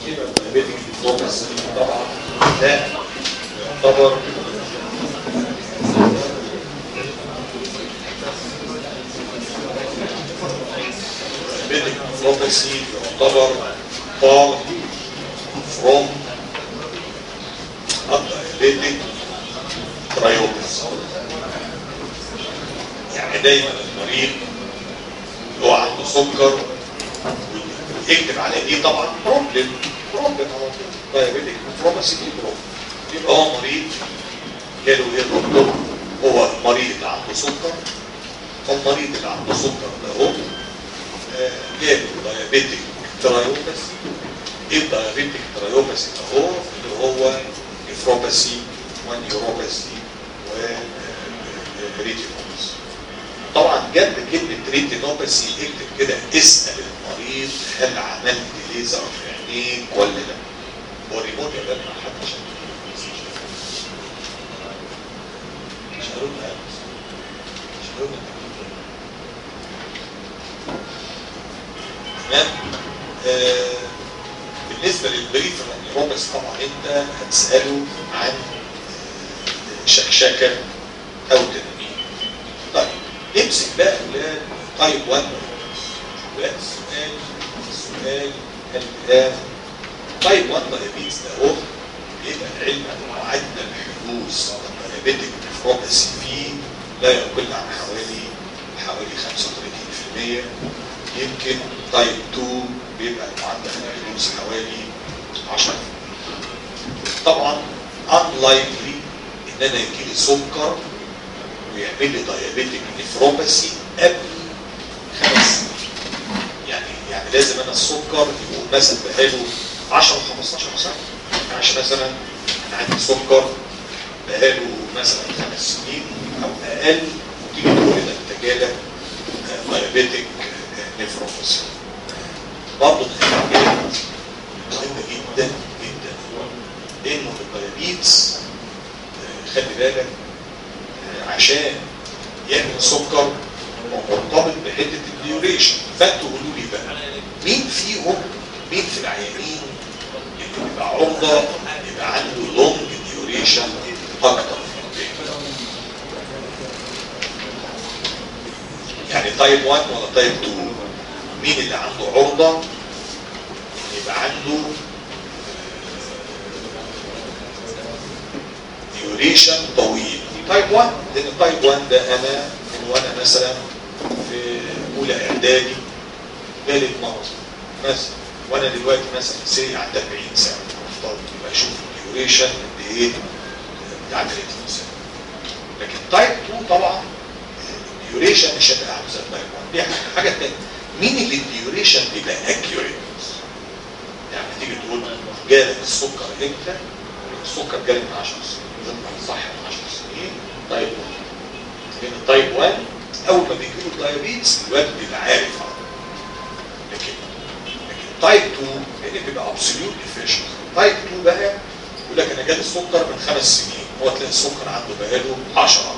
يبقى الدايابيتك نيفروباثي طبعا ده يعتبر diabetic nephropathy يعتبر part from الدايابيتك ترايوبس يعني دايما المريض اللي هو عنده سكر ويكتب على دي طبعا بروبلم بروبلم على طول دايابيتك نفروباسي دي بروبلم يبقى هو مريض جاله ايه الدكتور هو المريض اللي عنده سكر المريض اللي عنده سكر ده هو آه، جاله دايابيتك ترايوباسي ايه الدايابيتك ترايوباسي ده هو اللي هو نفروباسي ونيوروباسي وريتينوباسي طبعا جنب كلمة ريتينوباسي اكتب كده اسأل المريض هل عملت ليزر في عينيك ولا لا هو ريموت يا بابا حد عشان مش هقول لها مش هقول لها تمام آه بالنسبة للبريفرال نيوروباس طبعا انت هتسأله عن شكشكة او تنمية طيب نمسك بقى اولاد تايب 1 بقى السؤال السؤال الان تايب 1 دايابيتس ده هو بيبقى العلم ان معدل حدوث الدايابيتك نفروباسي فيه لا يقل عن حوالي حوالي 35% يمكن تايب 2 بيبقى معدل الحدوث حوالي 10 طبعا unlikely ان انا يجيلي سكر ويعمل لي دايابيتك نفروباسي قبل خمس سنين يعني يعني لازم انا السكر يكون مثلا بقاله 10 15 سنه يعني عشان مثلا انا عندي سكر بقاله مثلا خمس سنين او اقل وتيجي تقول لي ده انت جالك دايابيتك نفروباسي برضه الحاجات مهمه جدا جدا لانه الدايابيتس آه، خلي بالك آه، عشان يعمل سكر هو مرتبط بحته الديوريشن فانتوا قولوا لي بقى مين فيهم مين في العيانين اللي بيبقى عرضه يبقى عنده لونج ديوريشن اكتر يعني تايب 1 ولا تايب 2 مين اللي عنده عرضه إن يبقى عنده ديوريشن طويل تايب 1 لان تايب 1 ده انا من وانا مثلا في اولى اعدادي ثالث مرض مثلا وانا دلوقتي مثلا سي عند 40 سنه افترض يبقى اشوف الديوريشن قد ايه بتاع 30 سنه لكن تايب 2 طبعا الديوريشن مش هتبقى عامل زي تايب 1 دي حاجه ثانيه مين اللي الديوريشن بيبقى اكيوريت يعني تيجي تقول جالك السكر امتى السكر جالي من 10 سنين صح من 10 سنين تايب 1 لان التايب 1 اول ما بيجي له الدايابيتس الواد بيبقى عارف على طول. لكن لكن تايب 2 لان بيبقى ابسوليوت ديفيشن تايب 2 بقى يقول لك انا جالي السكر من خمس سنين هو تلاقي السكر عنده بقاله 10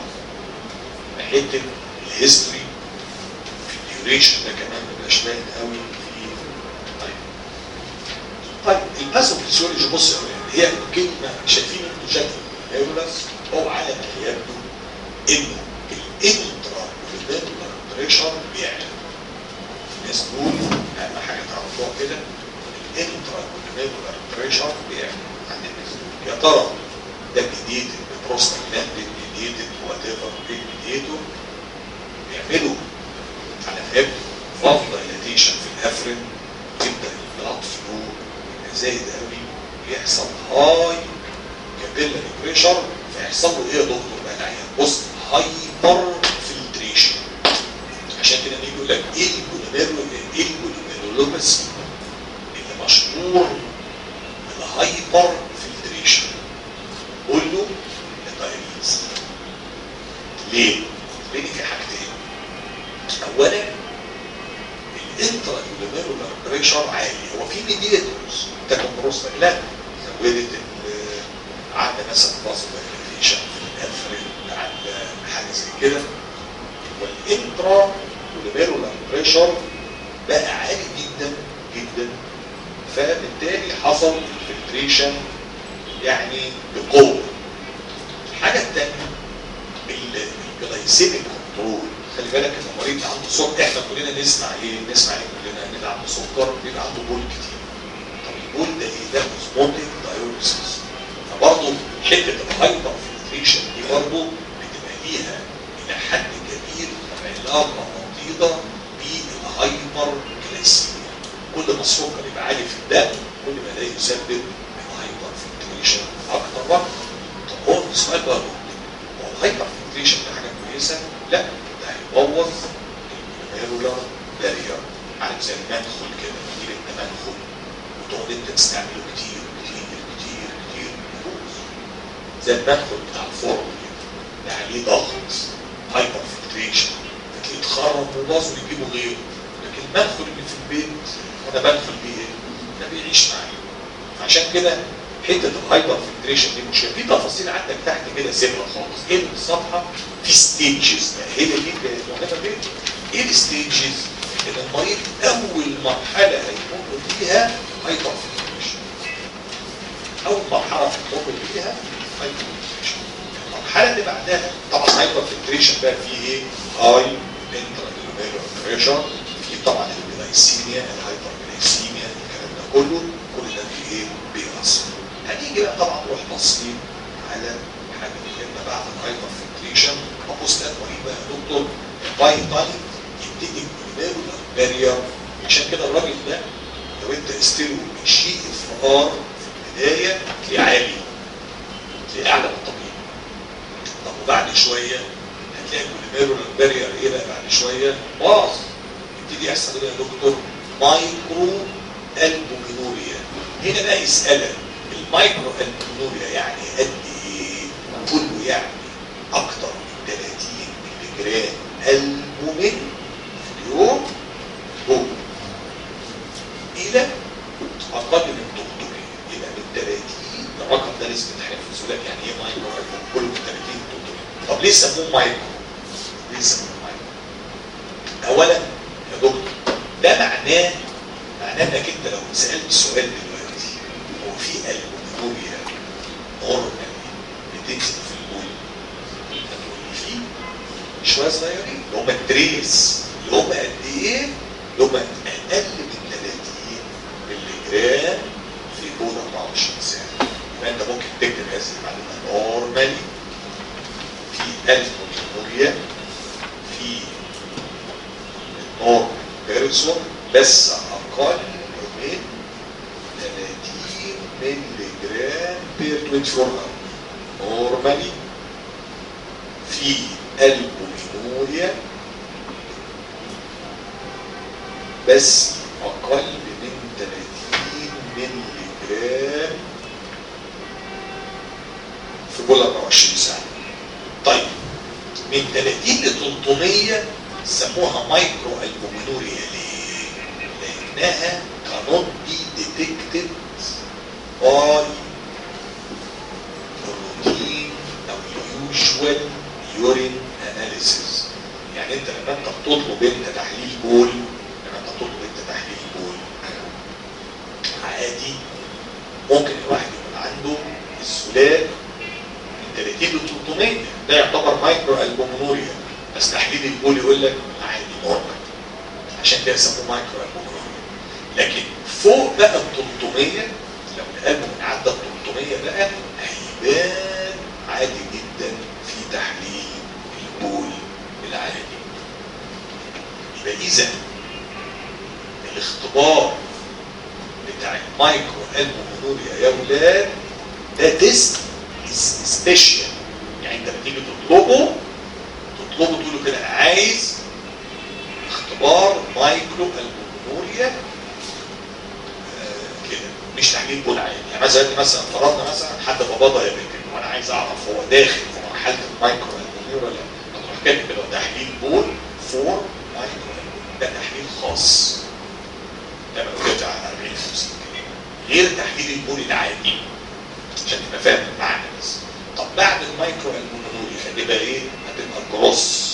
حته الهيستوري في الديوريشن ده كمان ما بيبقاش باين قوي في طيب طيب الباثوفيسيولوجي بص يا ولاد هي كلمه شايفين انتوا شكل الهيرولس هو على ما يبدو انه الانترا كوليدر بريشر بيعلى الناس تقول اهم حاجه تعرفوها كده الانترا كوليدر بريشر بيعلى عند الناس يا ترى ده ميديتد بروستاجلاندين ميديتد وات ايفر ايه ميديتور بيعملوا على ما يبدو فاض دايلاتيشن في الافرين تبدا البلاد فلو يبقى زايد قوي يحصل هاي كابيلاري بريشر فيحصل له ايه يا دكتور بقى العيان بص هايبر فلتريشن عشان كده نيجي يقول لك ايه الجلوميرو ايه الجلوميرولوباسي اللي مشهور بالهايبر فلتريشن قول له الدايابيتس ليه؟ لان في حاجتين اولا الانترا جلوميرولار بريشر عالي هو في ميديتورز تكون بروستاجلاند زودت ال- عندنا مثلا باص دايليتيشن في الافرين عندنا حاجه زي كده والانترا جلوميرولار بريشر بقى عالي جدا جدا فبالتالي حصل فلتريشن يعني بقوه الحاجه الثانيه الجلايسيميك كنترول خلي بالك ان المريض عنده سكر احنا كلنا نسمع ايه نسمع ايه كلنا ان اللي عنده سكر بيبقى عنده بول كتير طب البول ده ايه ده اوزموتيك دايوريسيس فبرضه حته الهايبر فلتريشن دي برضه بتبقى ليها الى حد كبير علاقه وطيده بالهايبر جلايسيميا كل ما السكر يبقى عالي في الدم كل ما ده يسبب الهايبر فلتريشن اكتر واكتر طب هو السؤال بقى هو الهايبر فلتريشن ده حاجه كويسه؟ لا ده هيبوظ الميرولار بارير عارف زي المدخل كده يجيب التمدخل وتقعد انت تستعمله كتير كتير كتير كتير يبوظ زي المدخل بتاع الفرن كده ده عليه ضغط هايبر فلتريشن فتلاقيه اتخرب وباظ ويجيبوا غيره لكن المدخل اللي في البيت وانا بدخل بيه ايه؟ ده بيعيش معايا عشان كده حته الهايبر فلتريشن دي مش في تفاصيل عندك تحت كده سيبها خالص ايه الصفحه في ستيجز هي دي مهمه جدا ايه الستيجز ان المريض اول مرحله هيمر فيها هايبر فلتريشن اول مرحله هيمر فيها هايبر فلتريشن المرحله اللي بعدها طبعا هايبر فلتريشن بقى فيه ايه هاي انترا بريشر في طبعا الجلايسيميا الهايبر جلايسيميا الكلام ده كله كل ده فيه ايه بيأثر هنيجي بقى طبعا نروح باصين على حاجه مهمه بعد الهايبر فلتريشن ابص لقيت مريض بقى يا دكتور باي تايم يبتدي بالبال بارير عشان كده الراجل ده لو انت استلو شيء اف في البدايه تلاقيه عالي تلاقيه اعلى من الطبيعي طب وبعد شويه هتلاقي البوليميرولار بارير ايه بقى بعد شويه باظ يبتدي يحصل ايه يا دكتور مايكرو البومينوريا هنا بقى يسالك المايكرو البومينوريا يعني قد ايه؟ كله يعني اكتر من 30 مللي جرام البومين في اليوم هو الى اقل من 300 يبقى من 30 الرقم ده لسه بتحفظه لك يعني ايه مايكرو البومين كله من 30 ل 300 طب ليه سموه مايكرو؟ ليه سموه مايكرو؟ اولا يا دكتور ده معناه معناه انك انت لو سالت السؤال دلوقتي هو في البومينوريا هرمون بتنزل في البول هتقول لي في شويه صغيرين اللي هم التريس اللي هم قد ايه؟ اللي هم اقل من 30 مللي جرام في بول 24 ساعه يبقى انت ممكن تكتب هذه المعلومه نورمالي في البومينوريا في النورمال بيرسون بس اقل من 30 مللي جرام بير 24 اور نورمالي في البومينوريا بس اقل من 30 مللي جرام في كل 24 ساعه طيب من 30 ل 300 سموها مايكرو البومينوريا ليه؟ لانها cannot be detected by الروتين او اليوجوال يورين اناليسيس يعني انت لما انت بتطلب انت تحليل بول لما انت بتطلب انت تحليل بول عادي ممكن الواحد يكون عنده السلال من 30 ل 300 ده يعتبر مايكرو البومينوريا بس تحليل البول يقول لك عادي نورمال عشان كده يسموه مايكرو البومينوريا لكن فوق بقى ال 300 لو القلب من عدى ال 300 بقى هيبان عادي جدا في تحليل البول العادي يبقى اذا الاختبار بتاع المايكرو البومينوريا يا ولاد ده تيست سبيشال يعني انت بتيجي تطلبه تطلبه تقول له كده انا عايز اختبار مايكرو البومينوريا آه كده مش تحليل بول عادي يعني مثلا مثلا فرضنا مثلا حد بابا يا بنت وانا عايز اعرف هو داخل في مرحله المايكرو البومينوريا ولا لا هتروح كاتب كده تحليل بول فور مايكرو ده تحليل خاص ده موجود على 40 50 غير تحليل البول العادي عشان تبقى فاهم المعنى بس طب بعد المايكرو البومينوريا هتبقى ايه؟ هتبقى جروس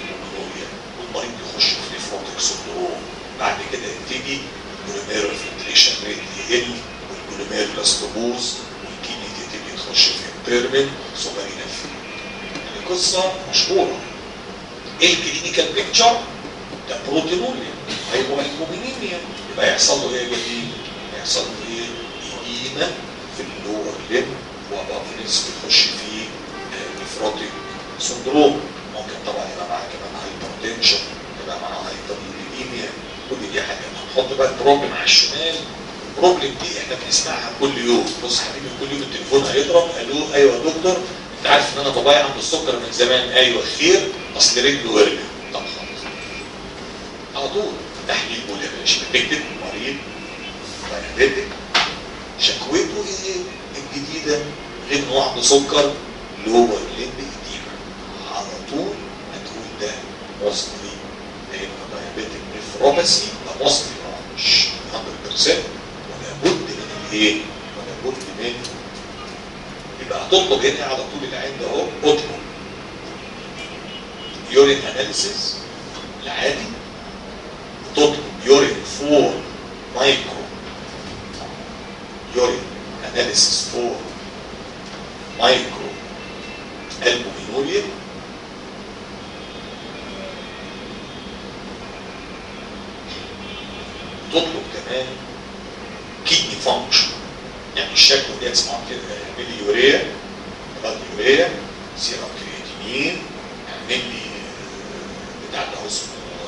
البومينوريا والمريض يخش في نيفروتيك سندروم بعد كده يبتدي بوليميرال الفلتريشن ريت يقل والجلوميرلاس تبوظ والكيدني تبتدي تخش في امبيرمنت صغيره يعني قصه مشهوره ايه الكلينيكال بيكتشر؟ ده بروتينوريا هيبقى الكومينيميا يبقى يحصل له ايه يا جميل؟ يحصل له ايه؟ ايديما في اللور ليم وابابنس بيخش فيه نفروتيك سندروم ممكن طبعا يبقى معاه كمان هايبرتنشن يبقى معاه هايبرليبيميا كل دي حاجات هنحط بقى البروبلم على الشمال البروبلم دي احنا بنسمعها كل يوم بص حبيبي كل يوم التليفون هيضرب الو ايوه يا دكتور انت عارف ان انا بابايا عنده السكر من زمان ايوه خير اصل رجله ورمت طب خلاص على طول تحليل بول يا باشا تكتب مريض دايابيتك شكوته ايه الجديده غير ان هو عنده سكر لور ليمب ايديما على طول هتقول ده موصلي هيبقى دايابيتك نفروباسي ده موصلي مش 100% ولابد من الايه؟ ولابد من يبقى هتطلب هنا على طول العين ده اهو اطلب يورين اناليسيس العادي تطلب يورين فور مايكرو يورين اناليسيس فور مايكرو البومينوريا تطلب كمان كيدني فانكشن يعني الشكوى دي اسمها كده اعمل لي يوريا بلاد يوريا سيرم كرياتينين اعمل لي بتاع ده اسمه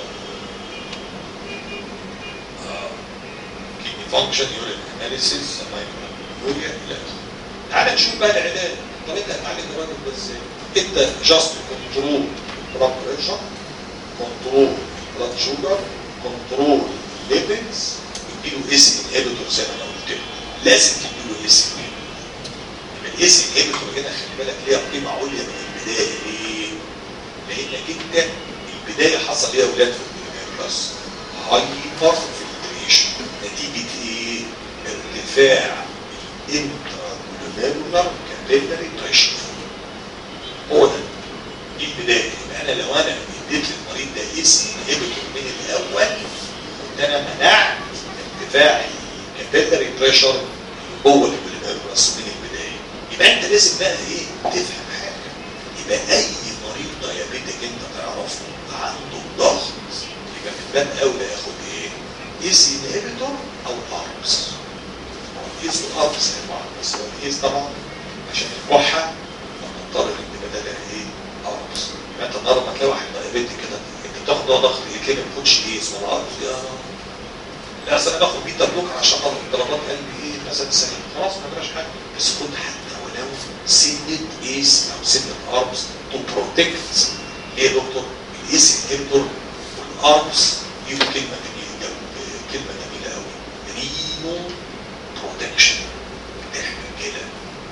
كيدني فانكشن يورين اناليسيس يوريا الى اخره تعال نشوف بقى العلاج طب انت هتعالج الراجل ده ازاي؟ انت جاست كنترول بلاد بريشر كنترول بلاد شوجر كنترول ليبيدز اديله اس انهبيتور زي ما انا قلت لك لازم تديله اس انهبيتور الاس انهبيتور هنا خلي بالك ليها قيمه عليا من البدايه ليه؟ لانك انت البدايه حصل ايه يا اولاد في الجلوميرلاس؟ هايبر فلتريشن نتيجه ايه؟ ارتفاع الانترا جلوميرولار كابيلاري بريشر هو ده دي البدايه يبقى انا لو انا اديت للمريض ده اس انهبيتور من الاول كنت انا منعت ارتفاع الكابيلاري بريشر هو اللي بالبرس من البدايه يبقى انت لازم بقى ايه تفهم حاجه يبقى اي مريض دايابيتك انت تعرفه عنده ضغط يبقى من باب اولى ياخد ايه؟ ايز انهبيتور او اربس ايز الاربس هيبقى بس هو الايز طبعا عشان الكحه فنضطر ان بدلها ايه؟ اربس يبقى انت النهارده ما تلاقي واحد دايابيتك كده انت بتاخد دواء ضغط ايه كده ما تاخدش ايز ولا اربس يا لا اصل انا باخد بيتا بلوكر عشان خاطر ضربات قلبي ايه مثلا سليم خلاص ما جراش حاجه بس خد حتى ولو سنه ايس او سنه اربس تو بروتكت ليه يا دكتور؟ الايس انهبيتور والاربس ليهم كلمه جميله كلمه جميله قوي رينو بروتكشن احنا كده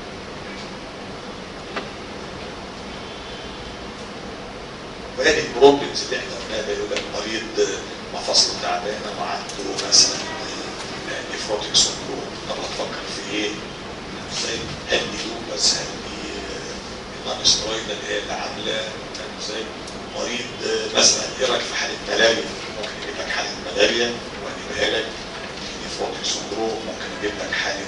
وادي البروبلمز اللي احنا قلناها ده يقول لك مريض مفاصله تعبانه وعنده مثلا نيفروتيك سندروم طب هتفكر في ايه؟ ازاي؟ هل دي لوبس هل دي النون سترويد اللي هي اللي عامله ازاي؟ مريض مثلا ايه رايك في حاله ملاريا؟ ممكن يجيب لك حاله ملاريا واجيبها لك نيفروتيك سندروم ممكن يجيب لك حاله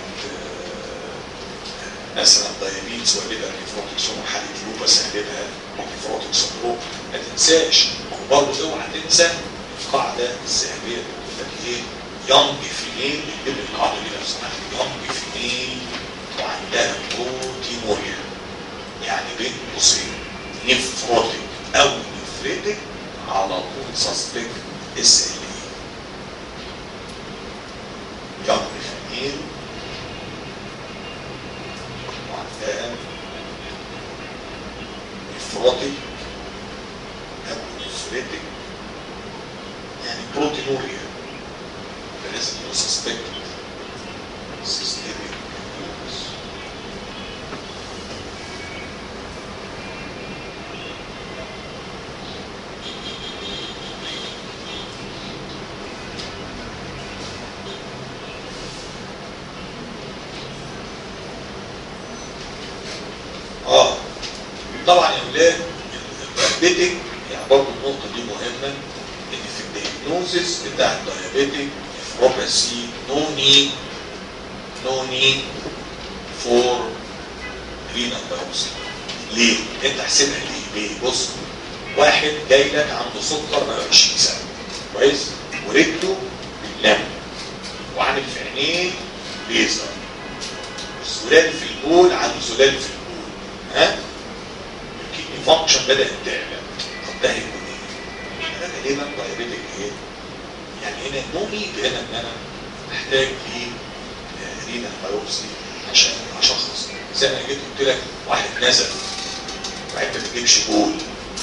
مثلا دايابيتس واجيب لك نيفروتيك سندروم حاله لوبس هجيبها نيفروتيك سندروم ما تنساش وبرضه اوعى تنسى القاعده الذهبيه اللي بتقول لك ايه يونج فيميل اكتب القاعده دي لو سمحت يونج فيميل وعندها بروتينوريا يعني بين قوسين نفروتيك او نفريتك على طول سسبكت اس ال اي يونج فيميل وعندها نفروتيك او نفريتك يعني بروتينوريا لازم يبقى سسبكت سيستميك اه طبعا يا اولاد الدايابيتك يعني برضه النقطه دي مهمه ان في الدياجنوزس بتاع الدايابيتك نفروباسي نو نيد نو نيد فور رينال بايوبسي ليه؟ انت احسبها ليه؟ ليه؟ بص واحد جاي لك عنده سكر بقى 20 سنه كويس؟ ورجله لم وعامل في عينيه ليزر السلال في البول عنده سلال في البول ها؟ الكيدني فانكشن بدات تعلى طب ده هيكون ايه؟ انا غالبا دايابيتك ايه؟ يعني هنا نو نيد هنا ان انا احتاج ل رينا بايوبسي عشان اشخص زي ما جيت قلت لك واحد نزل واحد ما بيجيبش بول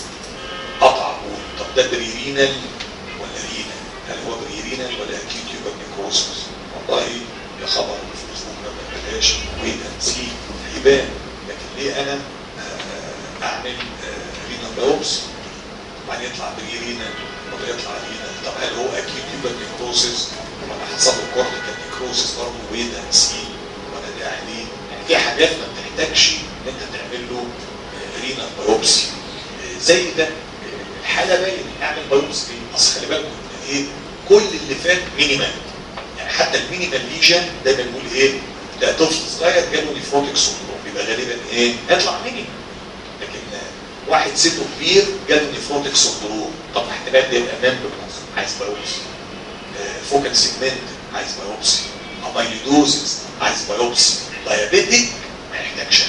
قطع بول طب ده بريرينال ولا رينال؟ هل هو بريرينال ولا اكيد يبقى نيكروسس؟ والله يا خبر في الفيسبوك ما بلاش ويت اند سي هيبان لكن ليه انا آه، اعمل رينال بايوبسي وبعدين يطلع بريرينال ولا يطلع رينال طب هل هو اكيد يبقى نيكروسس ولا حصل له كورتيكال نيكروسس برضه ويت اند سي ولا ده يعني ايه؟ يعني في حاجات ما بتحتاجش ان انت تعمل له رينال بايوبسي زي ده الحاله باين اعمل بايوبسي ليه؟ اصل خلي بالكم ان ايه كل اللي فات مينيمال يعني حتى المينيمال ليجن دايما بنقول ايه ده طفل صغير جاله نيفروتيك سندروم بيبقى غالبا ايه يطلع مينيمال لكن آه، واحد سنه كبير جاله نيفروتيك سندروم طب احتمال ده يبقى ممبرز عايز بايوبسي فوكال سيجمنت عايز بايوبسي اميليدوزس عايز بايوبسي دايابيتيك ما يحتاجش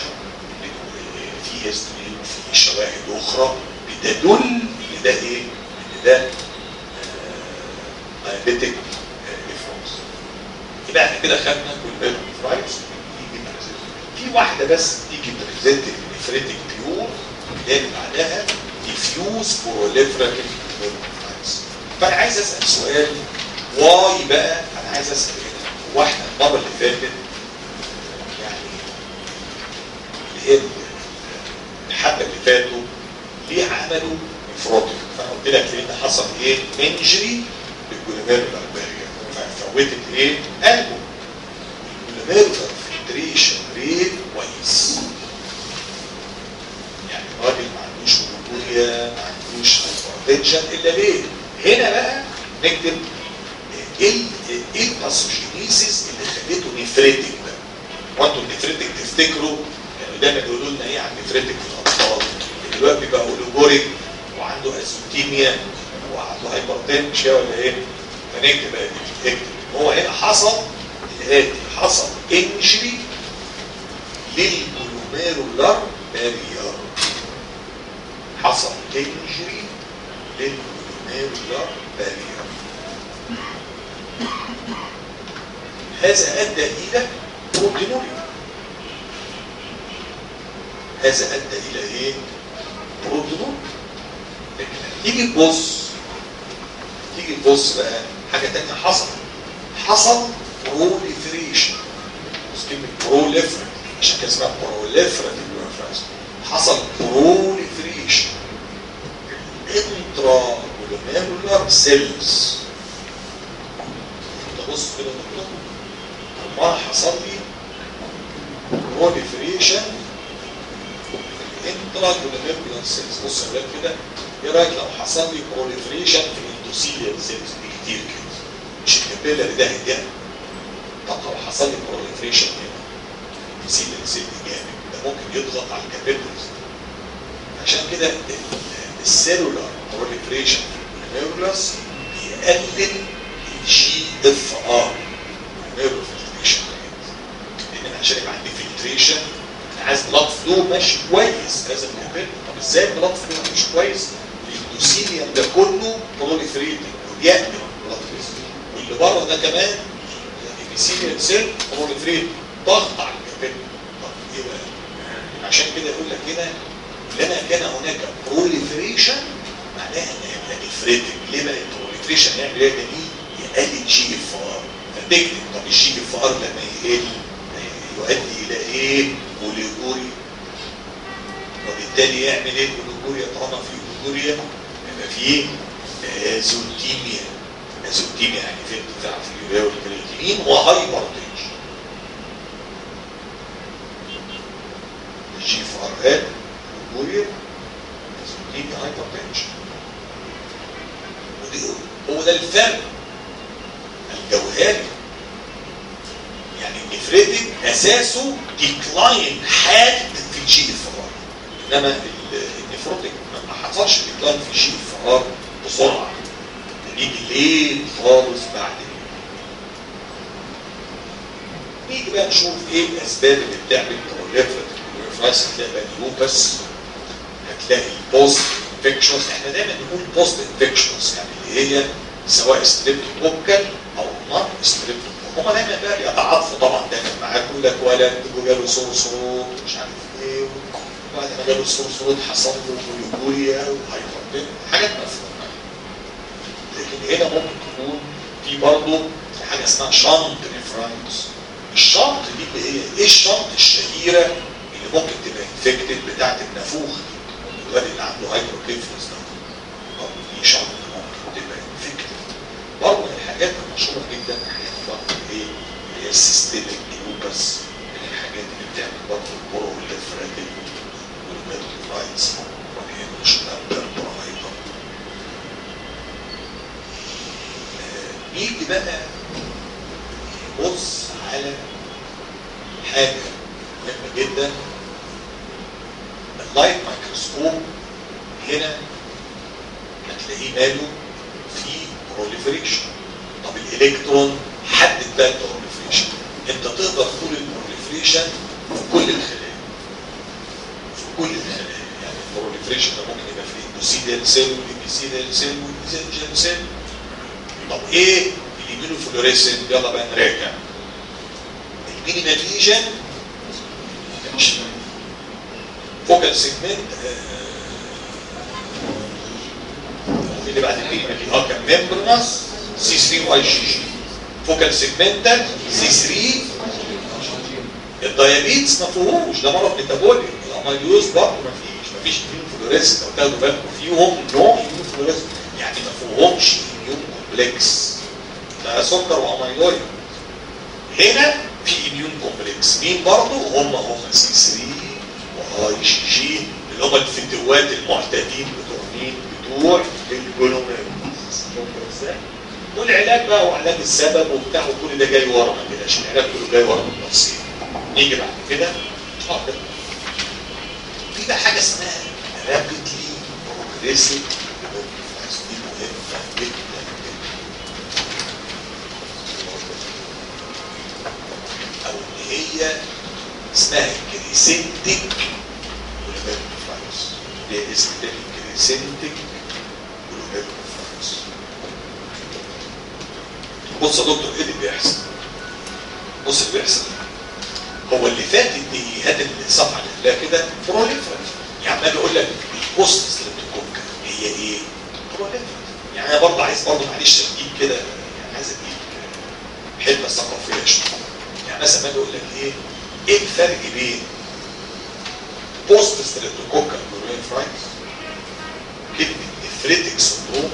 في هيستوري وفي شواهد اخرى بتدل ان ده ايه؟ ان ده دايابيتيك نيفروز يبقى احنا كده خدنا كل فرايتس في واحده بس تيجي بريزنت نيفريتيك بيور اللي هي بعدها ديفيوز بروليفراتيف نيفرايتس فانا عايز اسال سؤال واي بقى انا عايز اسال هنا واحنا المره اللي فاتت يعني اللي هي الحبه اللي فاتوا ليه عملوا نفروتك فانا قلت لك لان حصل ايه انجري للجلوميرولار بارير ففوتت ايه قلبه الجلوميرولار فلتريشن ريت كويس يعني الراجل ما عندوش جلوكوريا ما عندوش هايبرتنشن الا ليه هنا بقى نكتب ايه ايه الباثوجينيسيس اللي خليته نفريتك ده وانتوا النفريتك تفتكروا كانوا دايما يقولوا لنا ايه عن النفريتك في الاطفال دلوقتي بيبقى اولوجوريك وعنده اسوتيميا وعنده هايبرتنشن ولا ايه فنكتب بقى اكتب هو هنا حصل الاتي حصل انجري للجلوميرولار بارير حصل انجري للجلوميرولار بارير هذا ادى الى بروتينوريا هذا ادى الى ايه بروتينوريا لكن تيجي تبص تيجي تبص بقى حاجه تانية حصل حصل بروليفريشن بص كلمه بروليفر عشان كده اسمها بروليفراتيف حصل بروليفريشن انترا جلوميرولار سيلز تبص كده نقطه ما حصل لي بروليفريشن انترا جلوميرولار سيلز بص يا ولاد كده ايه رايك لو حصل لي بروليفريشن في الاندوثيليال سيلز كتير كده مش الكابيلاري ده هيديها طب لو حصل لي بروليفريشن هنا الاندوثيليال سيل جامد ده ممكن يضغط على الكابيلاريز عشان كده ال- السيلولار بروليفريشن في النيورولس بيقلل الجي اف ار نيورو فلتريشن لان انا عشان يبقى عندي فلتريشن انا عايز بلاد فلو ماشي كويس لازم نعمل طب ازاي البلاد فلو مش كويس الاندوثيليوم ده كله بروليفريتنج وبيقلل البلاد فلو واللي بره ده كمان الابيثيليال سيل بروليفريت ضغط على الكابيل طب ايه بقى عشان كده يقول لك هنا لما كان هناك بروليفريشن معناها ان هيبقى نفريتك ليه بقى البروليفريشن يعمل ايه ده دي يقلل جي اف ار فتكتب طب الجي اف ار لما يقل يؤدي الى ايه؟ اوليجوري وبالتالي يعمل ايه الاوليجوريا طالما في اوليجوريا يبقى فيه ازوتيميا ازوتيميا يعني في ارتفاع في اليوريا والكرياتينين وهايبرتنشن الجي اف ار قال اوليجوريا ازوتيميا هايبرتنشن ودي هو ده الفرق الجوهري النفريتك اساسه ديكلاين حاد في الجي اف ار انما ال- النفروتك ما حصلش ديكلاين في الجي اف ار بسرعه ده بيجي ليل خالص بعد نيجي بقى نشوف ايه الاسباب اللي بتعمل proliferative proliferation هتلاقي بقى اللوبس هتلاقي البوست انفكشنز احنا دايما نقول بوست انفكشنز يعني اللي هي سواء ستريبتوكوكال او نون ستريبتوكوكال هما دايما بقى بيتعاطفوا طبعا دايما معاك يقول لك ولد وجاله صرصرات ومش عارف ايه وبعد ما جاله صرصرات حصل له يوريا وهايبرتين حاجات مفهومه لكن هنا ممكن تكون في برضه حاجه اسمها شنط ريفرايتس الشنط دي اللي هي ايه الشنط الشهيره اللي ممكن تبقى انفكتد بتاعت النافوخ الواد اللي عنده هايبروكيفلس ده برضه دي شنط ممكن تبقى انفكتد برضه من الحاجات المشهوره جدا حاجات برضه ايه اللي هي السيستميك لوبس من الحاجات اللي بتعمل برضه البرو والفراتيل والميدرايتس والهيموش الابدر نيجي بقى نبص على حاجة مهمة جدا اللايت مايكروسكوب هنا هتلاقيه ماله في بروليفريشن طب الالكترون حدد بقى البروليفريشن انت تقدر تقول البروليفريشن في كل الخلايا في كل الخلايا يعني البروليفريشن ده ممكن يبقى في الاندوسيديال سيل والابيسيديال سيل والميزنجيال سيل طب ايه اليمينو فلوريسنت يلا بقى نراجع المينيمال ليجن فوكال سيجمنت اللي بعد المينيمال اه كان ميمبرنس سي 3 واي جي جي فوكال سيجمنتال سي 3 الدايابيتس ما فيهوش ده مرض ميتابوليك الاميلوز برضه ما فيش ما فيش اميون فلوريسنت لو تاخدوا بالكم فيهم نوع اميون فلوريسنت يعني ما فيهمش اميون كومبلكس ده سكر واميلويد هنا في اميون كومبلكس مين برضه هم هم سي 3 وهاي جي جي اللي هم الفتوات المعتادين بتوع مين بتوع الجلوميرولز والعلاج بقى وعلاج السبب وبتاع وكل ده جاي ورا ما كده عشان العلاج كله جاي ورا بالتفصيل نيجي بعد كده اه كده في بقى حاجه اسمها رابيدلي بروجريسيف دي مهمه جدا او اللي هي اسمها كريسنتك ولوميرفايروس دي اسم تاني كريسنتك ولوميرفايروس بص يا دكتور ايه اللي بيحصل بص اللي بيحصل هو اللي فاتت دي هات الصفحه اللي فيها كده بروليفرات يعني انا بقول لك البوست ستريبتوكوكا هي ايه؟ بروليفرات يعني انا برضه عايز برضه معلش اديك كده يعني عايز اديك حته ثقافيه شويه يعني مثلا باجي اقول لك ايه؟ ايه الفرق بين بوست ستريبتوكوكا بروليفرايتس كلمه افريتك سندروم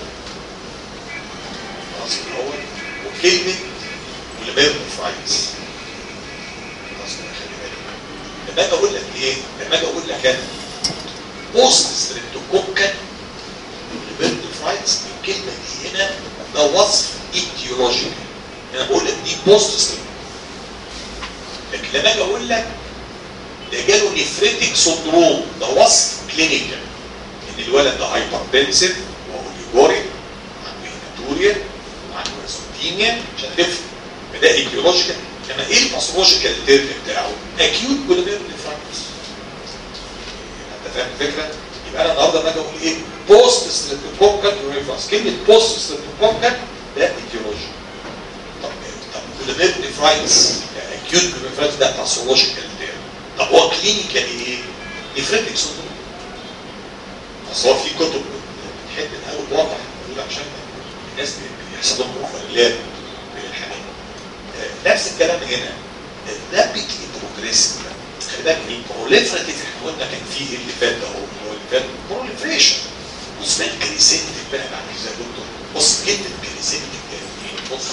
خلاص الاول وكلمه وليميرنفرايتس خلاص خلي بالك لما اجي اقول لك ايه؟ لما اجي اقول لك انا بوست ستريبتوكوكا وليميرنفرايتس الكلمه دي هنا ده وصف ايديولوجيكال انا بقول لك دي بوست ستريبتوكوكا لكن لما اجي اقول لك ده جاله نفريتك سندروم ده وصف كلينيكال ان الولد ده هايبرتنسيف واوليجوري عنده هيماتوريا وعنده ريسوتينيا عشان تفهم فده ايديولوجيكال انما ايه الباثولوجيكال تيرم بتاعه؟ اكيوت بوليمير نفرايتس انت فاهم الفكره؟ يبقى انا النهارده لما اجي اقول ايه؟ بوست ستريبتوكوكال نيوريفراس كلمه بوست ستريبتوكوكال ده ايديولوجي طب طب بوليمير نفرايتس اكيوت بوليمير نفرايتس ده باثولوجيكال تيرم طب هو كلينيكال ايه؟ نفريتك سندروم اصل هو في كتب بتحب الاول واضح يقول عشان الناس بيحصل لهم بروفايلات من الحاجات نفس الكلام هنا الرابيدلي بروجريسيف خلي بالك البروليفراتيف احنا قلنا كان في ايه اللي فات ده هو اللي فات بروليفريشن واسمها كريسنتك بقى بعد كده يا دكتور بص كلمه كريسنتك يعني بص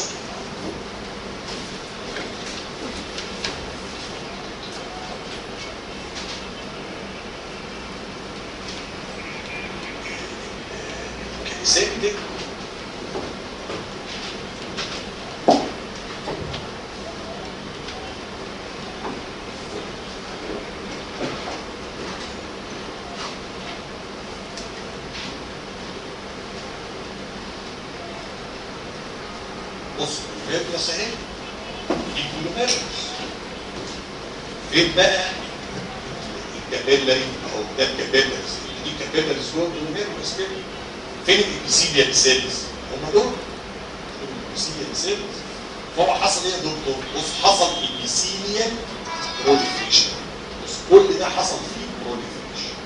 كريسنتك الجلوميرولس اهي دي جلوميرولس فين بقى الكابيلاري او ده الكابيلاريز دي كابيلاريز جوه الجلوميرولس كده فين الابيثيليال سيلز هم دول الابيثيليال سيلز فهو حصل ايه يا دكتور بص حصل ابيثيليال بروليفريشن بص كل ده حصل فيه بروليفريشن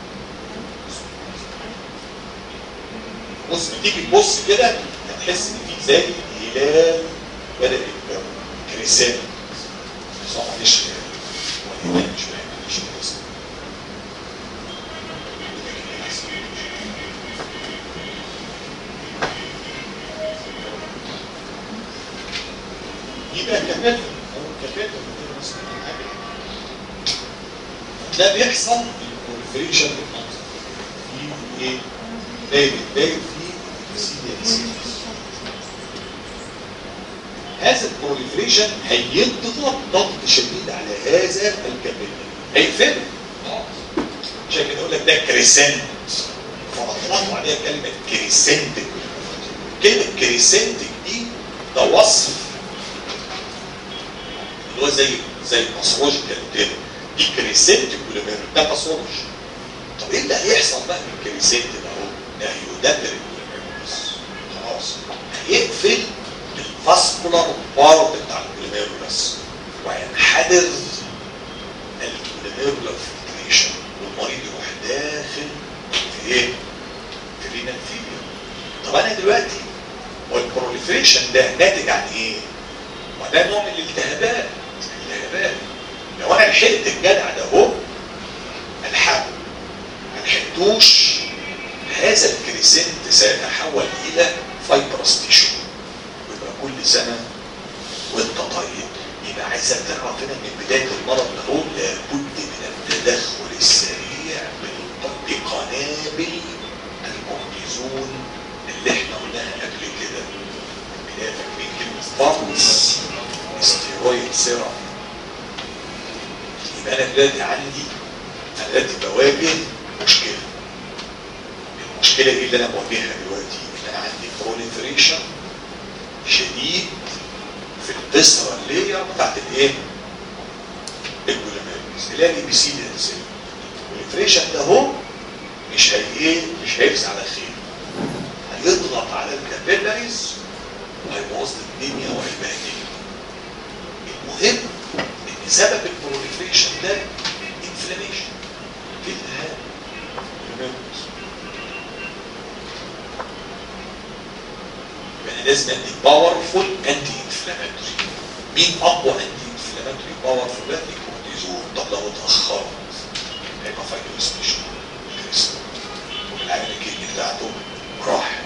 بص بتيجي تبص كده هتحس ان في زي هلال بدا يتكون كريسان صح معلش هو الهلال مش باين مش الاسم يبقى كفاته او كفاته ده بيحصل البروليفريشن بالمنظر في ايه؟ دايما دايما في سيديا سيديس هذا البروليفريشن هيضغط ضغط شديد على هذا الكابيلاري هيقفله عشان كده يقول لك ده كريسنت فاطلقوا عليها كلمه كريسنتك كلمه كريسنتك دي ده وصف اللي هو زي زي باثولوجيكال كده دي كريسنت كولومير ده باثولوجي طب ايه اللي هيحصل بقى من الكريسنت ده اهو ده هيدمر الكولوميرولس خلاص هيقفل الفاسكولار بارت بتاع الكولوميرولس وينحدر الكولوميرولار فلتريشن والمريض يروح داخل في ايه؟ في رينال فيلير طب انا دلوقتي والبروليفريشن ده ناتج عن ايه؟ وده نوع من الالتهابات الالتهابات لو انا لحقت الجدع ده اهو الحقه ما لحقتوش هذا الكريسنت سيتحول الى فايبرس تيشو ويبقى كل سنه وانت طيب يبقى عايزك تعرف هنا من بدايه المرض ده هو لابد من التدخل السريع بقنابل الكورتيزون اللي احنا قلناها قبل كده بدايه فاكرين كلمه فارمس ستيرويد سيرم يبقى انا دلوقتي عندي انا دلوقتي بواجه مشكله المشكله دي اللي انا بواجهها دلوقتي ان انا عندي بروليفريشن شديد في الفيسرال لاير بتاعت الايه؟ الجلوميرولز اللي هي الاي بي سي دي البروليفريشن ده هو مش هي ايه؟ مش هيرسى على خير هيضغط على الكابيلاريز وهيبوظ الدنيا وهيبهدل المهم ان سبب البروليفريشن ده انفلاميشن في الالهام يبقى لازم ادي باورفول انتي انفلاماتوري مين اقوى انتي انفلاماتوري باورفول ده الكورتيزون طب لو اتاخرت هيبقى فايبروستيشن والعين الكدني بتاعته راحت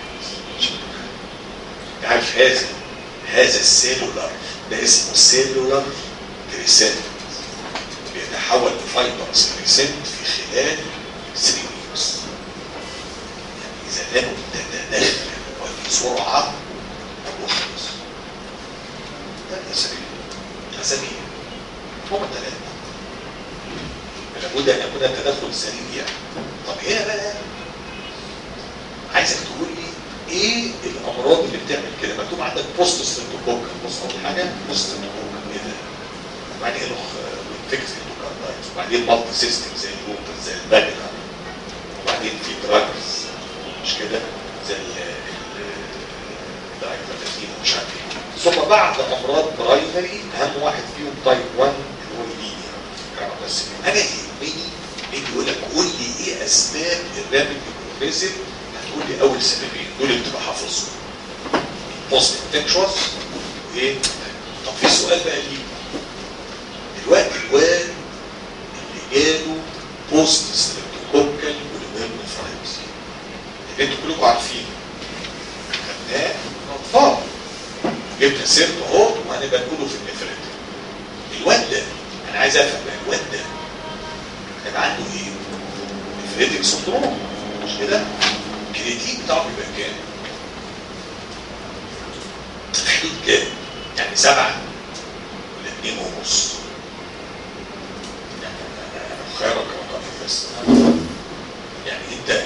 عارف هذا هذا السيلولار ده اسمه سيلولار كريسنت بيتحول لفايبرس كريسنت في خلال 3 ويكس يعني اذا لم تتدخل وبسرعه تخلص ده اسابيع اسابيع هم ثلاثه لابد ان يكون التدخل سريع طب هنا بقى عايزك تقول لي ايه الامراض اللي بتعمل كده مكتوب عندك بوست ستريبتوكوكا بص اول حاجه بوست ستريبتوكوكا ايه ده وبعدين اخ انفكت اندوكاردايتس وبعدين مالتي سيستم زي اللوبر زي الباجنا وبعدين في دراجز مش كده زي الدايكلاتين ومش عارف ايه ثم بعد امراض برايمري اهم واحد فيهم تايب 1 اللي هو اللينيا بس انا يهمني ان يقول لك قول لي ايه اسباب الرابد بروجريسيف هتقول لي اول سببين دول اللي بتبقى حافظهم بوست انفكشوس وايه طب في سؤال بقى ليه دلوقتي الواد اللي جاله بوست ستريبتوكوكال والميرنفرايتس اللي انتوا كلكم عارفينه خدناه اطفال جبنا سيرته اهو وهنبقى نقوله في النفرات الواد ده انا عايز افهم بقى الواد ده هيبقى عنده ايه؟ نفريتك سندروم مش كده؟ الكرياتين بتاعه بيبقى كام؟ حدود كام؟ يعني سبعة ولا اتنين ونص؟ يعني انا خيرك رقم بس يعني انت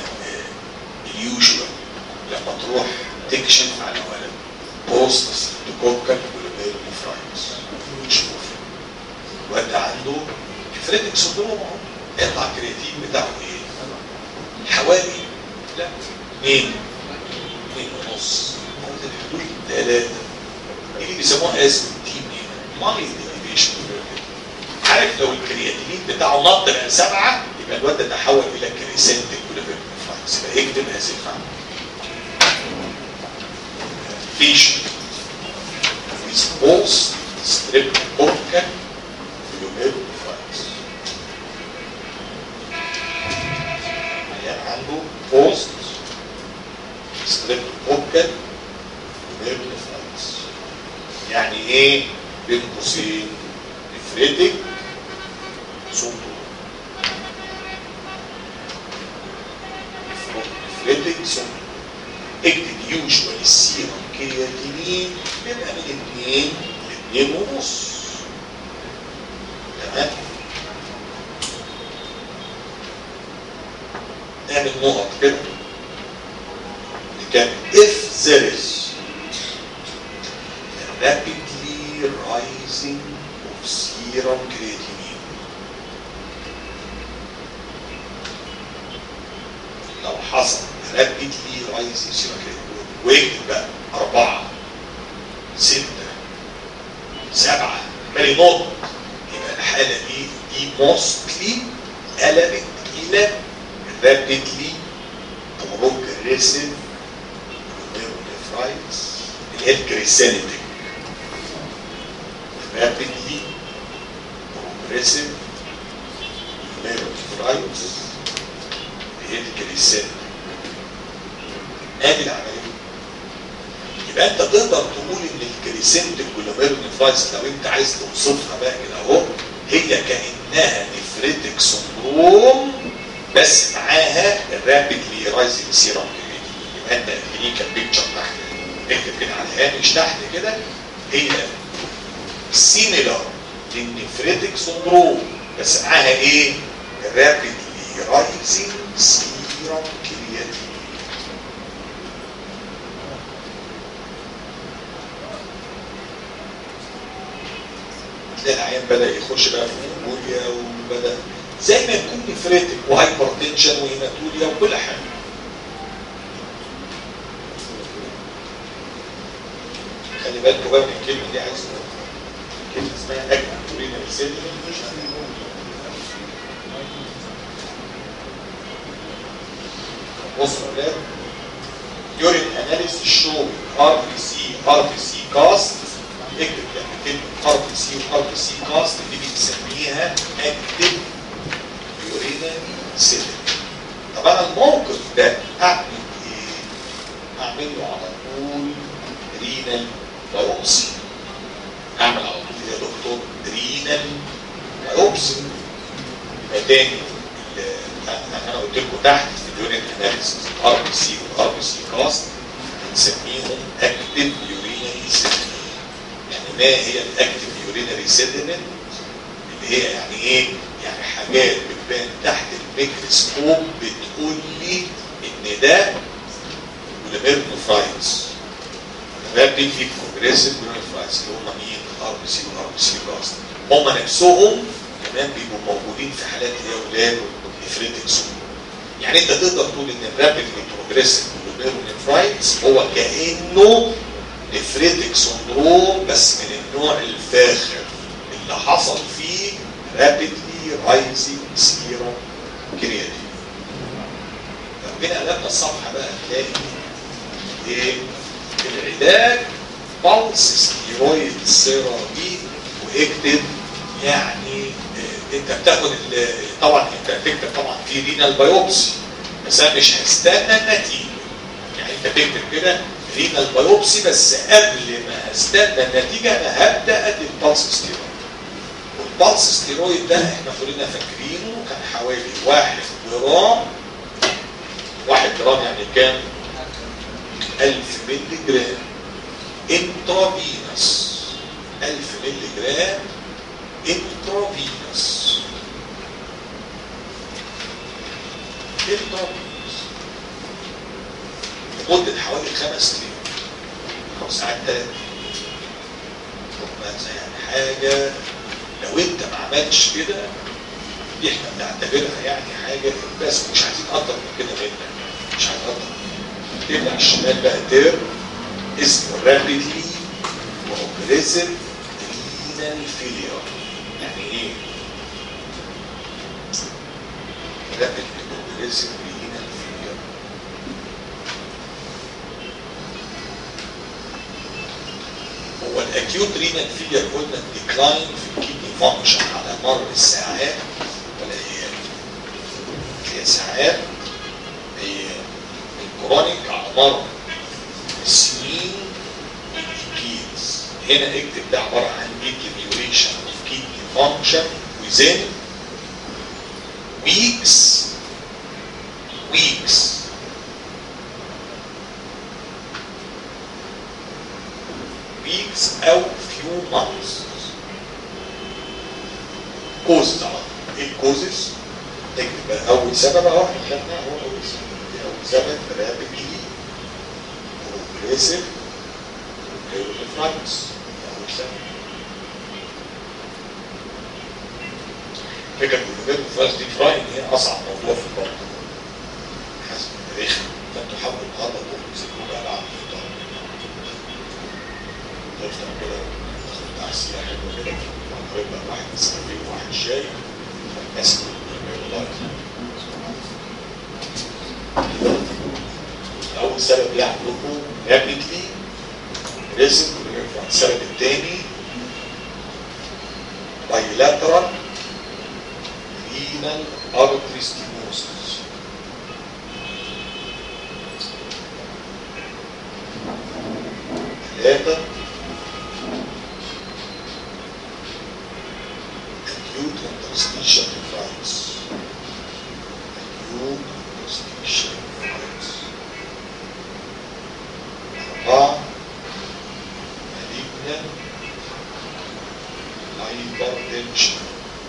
اليوجوال لما تروح تكشف على ولد بوست ستوكوكال جلوميرولونيفرايتس نشوف الواد ده عنده نفرتك سندروم اهو يطلع الكرياتين بتاعه ايه؟ حوالي لا 2 2 ونص ممكن حدود 3 دي بيسموها ازمه تيم مايند ديفيشن عارف لو الكرياتين بتاعه نط بقى سبعه يبقى الواد ده تحول الى كريسنتك جلوميرولونيفرايتس يبقى اكتب هذه المعنى patient with post streptococcal glomerulonephritis. عيان عنده post streptococcal glomerulonephritis. يعني ايه بين قوسين نفريتك سندروم نفريتك سندروم اكتب يوجوال السيرم كرياتينين بيبقى من 2 ل 2 ونص تمام نعمل نقط كده نكمل if there is a rapidly rising of serum creatinine لو حصل rapidly rising serum creatinine واكتب بقى أربعة ستة سبعة عمال ينط يبقى الحالة دي دي موستلي قلبت إلى rapidly progressive glomerulonephritis اللي هي الكريسانيتك rapidly progressive glomerulonephritis اللي هي الكريسانيتك ادي العمليه يبقى انت تقدر تقول ان الكريسنتك والاميرونيفرايتس لو انت عايز توصفها بقى كده اهو هي كانها نفريتك سندروم بس معاها الرابيدلي رايزنج سيرم يبقى انت كلينيكال بيكتشر تحت اكتب كده على الهامش تحت كده هي سيميلار للنفريتك سندروم بس معاها ايه؟ الرابيدلي رايزنج سيرم كرياتين تلاقي العيان بدا يخش بقى في هيموليا وبدا زي ما يكون نفريتك وهايبر تنشن وهيماتوليا وكل حاجه خلي بالكوا بقى من الكلمه دي عايز كلمه اسمها اكتورينا سيدمنت مش بصوا يا ولاد يورين اناليسيس شو ار بي سي ار بي سي كاست اكتب كلمه ار بي سي وار بي سي كاست دي بنسميها اكتف يورينري سيلين طب انا الموقف ده اعمل ايه؟ اعمل له على طول رينال بايوبسي اعمل على طول يا دكتور رينال بايوبسي يبقى تاني انا قلت لكم تحت في اليورين اناليسيس ار بي سي والار بي سي كاست بنسميهم اكتف يورينري سيلين ما هي الاكتف يورينري سيدمنت اللي هي يعني ايه؟ يعني حاجات بتبان تحت الميكروسكوب بتقول لي ان ده جلوميرونيفرايتس رابيد في بروجريسيف جلوميرونيفرايتس اللي هم مين؟ الار بي سي والار بي سي بلاس هم نفسهم كمان بيبقوا موجودين في حالات الاولاد والنفريتكس يعني انت تقدر تقول ان الرابيد بروجريسيف جلوميرونيفرايتس هو كانه نفريتك سندروم بس من النوع الفاخر اللي حصل فيه رابيدلي رايزنج سيرم كرياتين لو جينا قلبنا الصفحه بقى هتلاقي ايه العلاج بالس ستيرويد سيرابي واكتب يعني اه انت بتاخد طبعا انت هتكتب طبعا في رينال بايوبسي بس انا مش هستنى النتيجه يعني انت تكتب كده رينال بايوبسي بس قبل ما استنى النتيجه انا هبدا ادي البلس ستيرويد والبلس ستيرويد ده احنا كلنا فاكرينه كان حوالي 1 جرام 1 جرام يعني كام؟ 1000 مللي جرام انترافينوس 1000 مللي جرام انترافينوس انترافينوس لمدة حوالي خمس ايام او ساعات ثلاث حاجه لو انت ما عملتش كده دي احنا بنعتبرها يعني حاجه بس مش عايزين اكتر من كده منك مش عايزين اكتر من كده تبقى على الشمال بقى تيرم اسمه رابيدلي واوبريسيف رينال فيلير يعني ايه؟ رابيدلي واوبريسيف رينال فيلير هو الاكيوت رينال فيلير قلنا ديكلاين في الكيدني فانكشن على مر الساعات والايام هي ساعات هي الكرونيك على مر السنين والديكيدز هنا اكتب ده عباره عن deterioration of kidney function within weeks weeks weeks او few months كوزز على طول. ايه الكوزز؟ اكتب بقى اول سبب اهو احنا خدناه هو اول سبب اول سبب رابيدلي بروجريسيف نيوروفرايتس اول سبب فكرة النيوروفرايتس دي فراين هي اصعب موضوع في البطن حسب رخم فانتوا حاولوا النهارده تقوموا تمسكوا بقى العب في الظهر تفتح كده تاخد تعسية حلوة كده وقريب بقى واحد نسكافيه وواحد شاي ماسك أول سبب ليه عندكم رابيدلي ريزم السبب الثاني bilateral renal artery stenosis ثلاثة acute interstitial nephritis acute interstitial nephritis أربعة malignant hypertension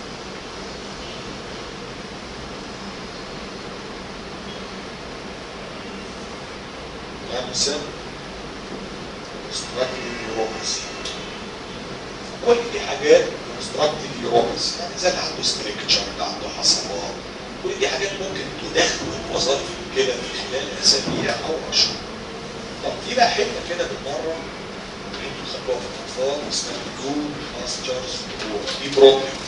خمسة obstructive neuropathy كل دي حاجات obstructive neuropathy يعني زي اللي عنده ستريكتشر اللي عنده حصوات كل دي حاجات ممكن تدخل وظائف الكلى في خلال اسابيع او اشهر طب في بقى حته كده بالمره انتوا خدوها في الاطفال اسمها بلو باسترز دي بروبلم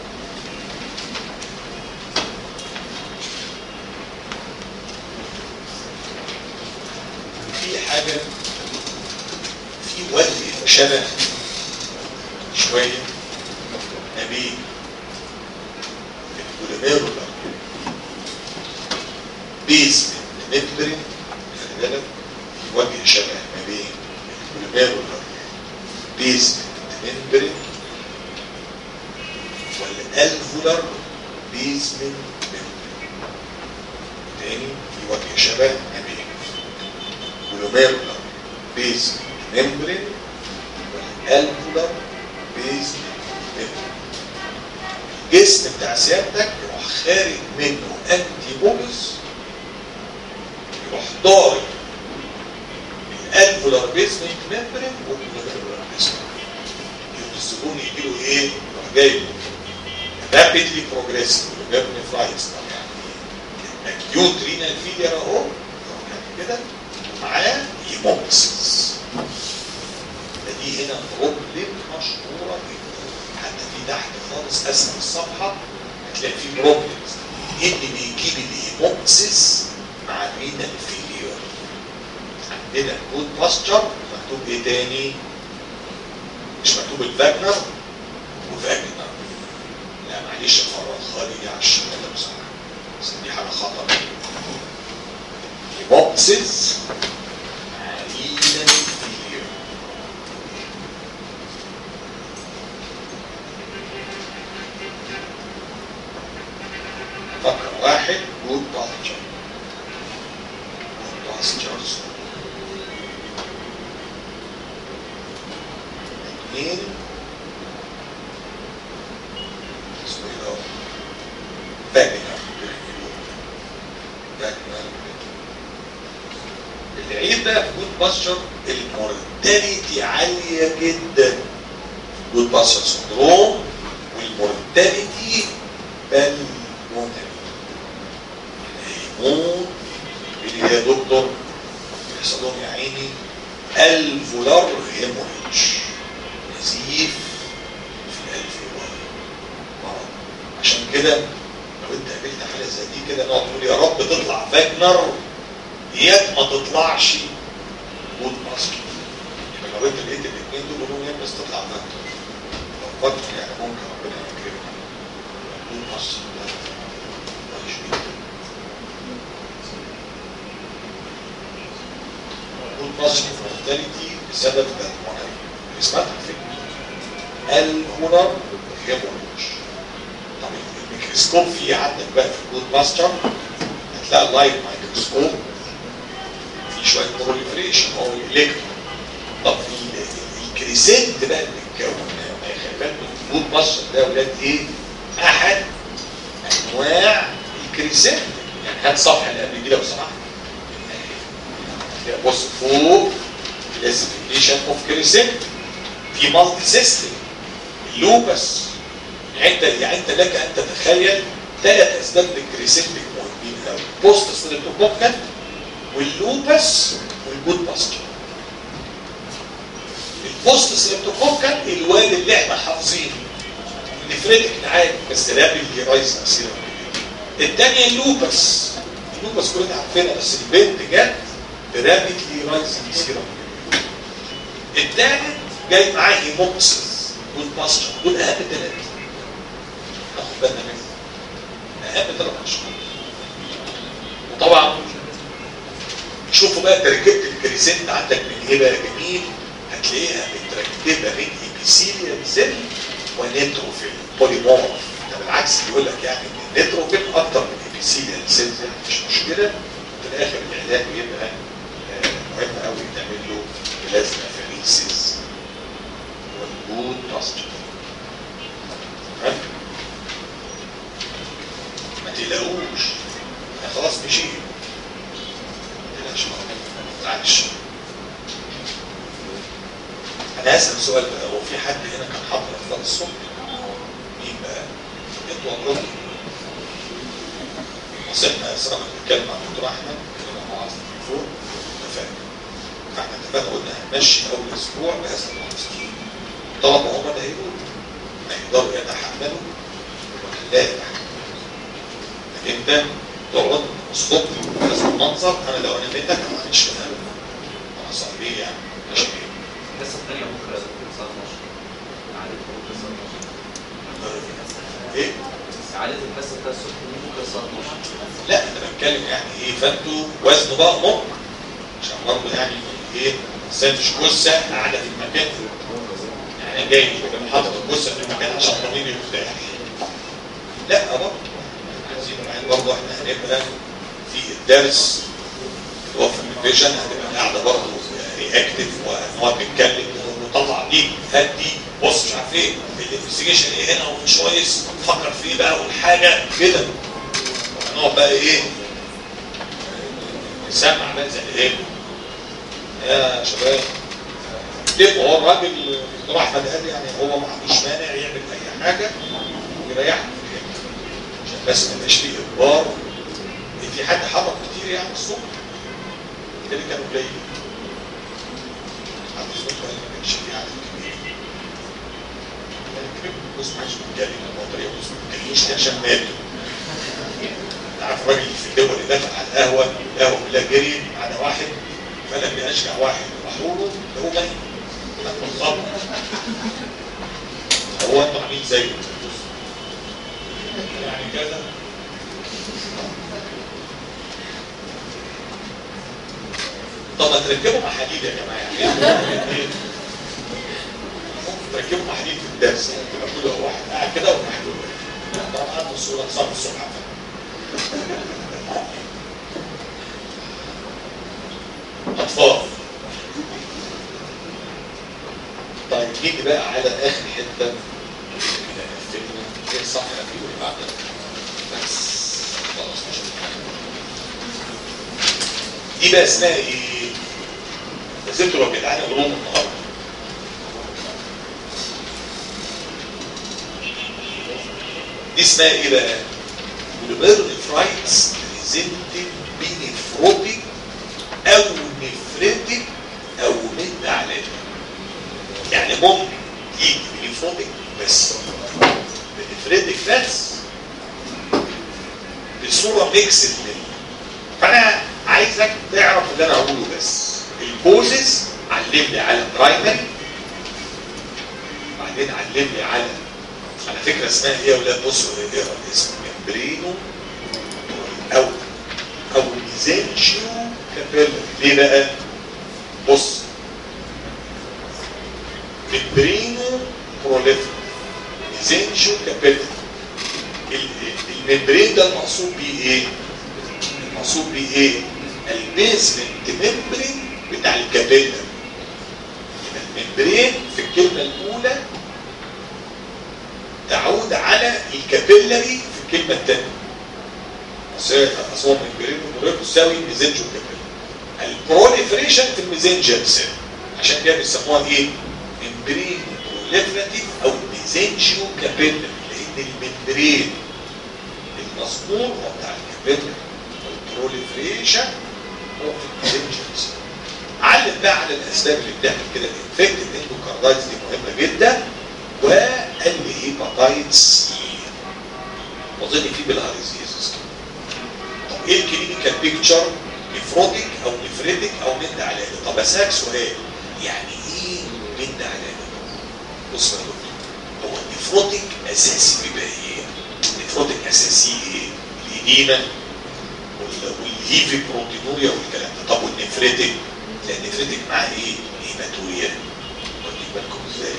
في حاجه في وجه شبه شويه ما بين البوليميرولار بيزمنت ممبرين خلي بالك في وجه شبه ما بين البوليميرولار بيزمنت ممبرين والالفولار بيزمنت ممبرين تاني في وجه شبه ما بين البوليميرولار بيزمنت ممبرين والالفولار بيزمنت ممبرين الجسم بتاع سيادتك يروح خارج منه انتي بولس يروح ضارب الالفولار بيزمنت ممبرين والبوليميرولار بيزمنت الزبون يجي له ايه؟ يروح جايب رابيدلي بروجريسيف نفرايتس يعني اكيوت رينال فيلير اهو يروح جايب كده ومعاه هيموكسيس دي هنا بروبلم مشهوره جدا حتى في تحت خالص اسفل الصفحه هتلاقي في بروبلمز ايه اللي بيجيب الهيموكسيس مع الرينال فيلير عندنا جود باستشر مكتوب ايه تاني مش مكتوب الفاجنر وفاجنر لا معلش فرغها لي على الشمال لو سمحت بس دي حاجه خطر هيموكسيس مع رينال فيلير فكر واحد جود باستشر جود باستشرز اثنين اسمه ايه ده؟ فاجنر فاجنر العيب بقى في جود باستشر المورتاليتي عالية جدا جود باسر سندروم والمورتاليتي بالمونري هيموت اللي يا دكتور يحصل لهم يا عيني الفولار هيموريج نزيف في الالفيولار مرض عشان كده لو انت قابلت حاله زي دي كده نقعد نقول يا رب تطلع فاجنر يا ما تطلعش جود مصر يبقى لو انت لقيت الاثنين دول قولوا يا بس تطلع فاجنر لو فاجنر يعني ممكن ربنا يكرمك جود مصر لا لا يشبه جود مصر مورتاليتي بسبب الهرمونات اسمها الفكره الهرمون هيموريج طب الميكروسكوب في عندك بقى في الجود ماستر هتلاقي اللايت مايكروسكوب في شويه بروليفريشن او الكترون طب الكريسنت بقى اللي اتكون ما يخلي بالك من الجود ماستر ده يا ولاد ايه؟ احد انواع الكريسنت يعني هات صفحه اللي قبل كده لو سمحت بص فوق كلاسيفيكيشن اوف كريسنت في مالتي سيستم اللوبس يعني انت يعني انت لك ان تتخيل ثلاث اسباب للكريسنتك مهمين قوي بوست ستريبتوكوكال واللوبس والجود باستر البوست ستريبتوكوكال الواد اللي احنا حافظينه نفرتك عادي بس رابي اللي رايز اصير الثانيه اللوبس اللوبس كلنا عارفينها بس البنت جت رابيدلي رايزنج سيرم الثالث جاي معاه هيموكسس والباستر دول اهم ثلاثه ناخد بالنا منهم اهم ثلاث اشخاص وطبعا شوفوا بقى تركيبه الكريسنت عندك من ايه بقى جميل هتلاقيها متركبه من ايبيثيليال سيل ونيتروفيل بوليمورف ده بالعكس بيقول لك يعني ان النيتروفيل اكتر من ايبيثيليال سيل مش مشكله في الاخر العلاج بيبقى مهم قوي تعمل له بلازما فريسيس والجود باستر ما تقلقوش انا خلاص مشي ما تقلقش ما تزعلش انا هسأل سؤال بقى هو في حد هنا كان حاضر افضل الصبح مين بقى؟ انتوا امركم وصلنا اسراء بنتكلم عن الدكتور احمد كنا مع التليفون اتفقنا فاحنا اتفقنا قلنا هنمشي اول اسبوع بهذا المنظر طالما هم اللي هيقولوا هيقدروا يتحملوا لا يتحملوا لكن انت تقعد الصبح بهذا المنظر انا لو انا منك ما عملتش كده انا صاحبي يعني مش ايه الحصه الثانيه بكره الساعه 12 عادة بكره الساعه 12 ايه عادة الحصه بتاع الصبح دي بكره الساعه 12 لا انا بتكلم يعني ايه فانتوا وزنه بقى مر عشان برضه يعني ايه الانسان مش جثه قاعده في المكان يعني جاي حاطط الجثه في المكان عشان ضميري يرتاح لا برضه عايزين معين برضه احنا هنبقى في الدرس اللي هو في الفيجن هتبقى قاعده برضه رياكتيف ونقعد نتكلم ونطلع دي هات دي بص مش عارف ايه الانفستيجيشن ايه هنا ومش كويس فكر فيه بقى والحاجه كده نقعد بقى ايه نسمع بقى زي ايه يا شباب ليه هو الراجل دكتور احمد قال يعني هو ما عندوش مانع يعمل اي حاجه ويريحنا عشان بس ما يبقاش فيه اجبار في حد حرك كتير يعني الصبح ده اللي كانوا قليلين عند الصبح ما كانش فيه عدد كبير يعني بص ما حدش بيتكلم هو طريقه بص ما بيتكلمش عشان ماتوا عارف الراجل اللي في الدول اللي دخل على القهوه القهوه كلها جري على واحد فلم يشجع واحد راحوا له هو ميت مات بالظبط هو انتوا عاملين زيه يعني كذا طب ما تركبوا محاليل يا جماعه يعني تركبوا محاليل في الدرس تبقى كل واحد قاعد كده ومحلول طبعا قاعد الصوره صار الصبح اطفال طيب نيجي بقى على اخر حته كده قفلنا ايه الصفحه الاخيره اللي بعدها بس خلاص مش دي بقى اسمها ايه؟ لازم تبقى جدعان علوم النهارده دي اسمها ايه بقى؟ glomerulonephritis presented بنفروتيك او نفرتك او مد علامه يعني ممكن يجي بنفروتيك بس بنفرتك بس بصوره ميكسد منه فانا عايزك تعرف اللي انا هقوله بس الكوزز علمني على برايمري بعدين علمني على على فكره اسمها ايه يا اولاد بصوا اقرا الاسم ممبرينو او او ميزانشيو كابيلا ليه بقى؟ بص ممبرينو بروليفر ميزانشيو كابيلا الممبرين ده المقصود بيه ايه؟ المقصود بيه ايه؟ البيزمنت ممبرين بتاع الكابيلا الممبرين في الكلمه الاولى تعود على الكابيلاري في الكلمه الثانيه اصل هو ممبرين ومرير تساوي ميزنجو كابيلا البروليفريشن في الميزنجر سيل عشان كده بيسموها ايه؟ ممبرين بروليفراتيف او ميزنجيو كابيلا لان الممبرين المذكور هو بتاع الكابيلا والبروليفريشن هو في الميزنجر سيل علم بقى على الاسباب اللي بتعمل كده الانفكتد اندوكاردايتس دي مهمه جدا والهيباتايتس سي وظن في بالهاريزيزس طب ايه الكلينيكال بيكتشر نفروتيك او نفريتك او مد علامه طب اسالك سؤال يعني ايه مد علامه بص يا دكتور هو النفروتيك اساسي بيبقى ايه النفروتيك اساسي ايه الاديمه والهيفي بروتينوريا والكلام ده طب والنفريتك لا النفريتك معاه ايه هيماتوريا واخدين بالكم ازاي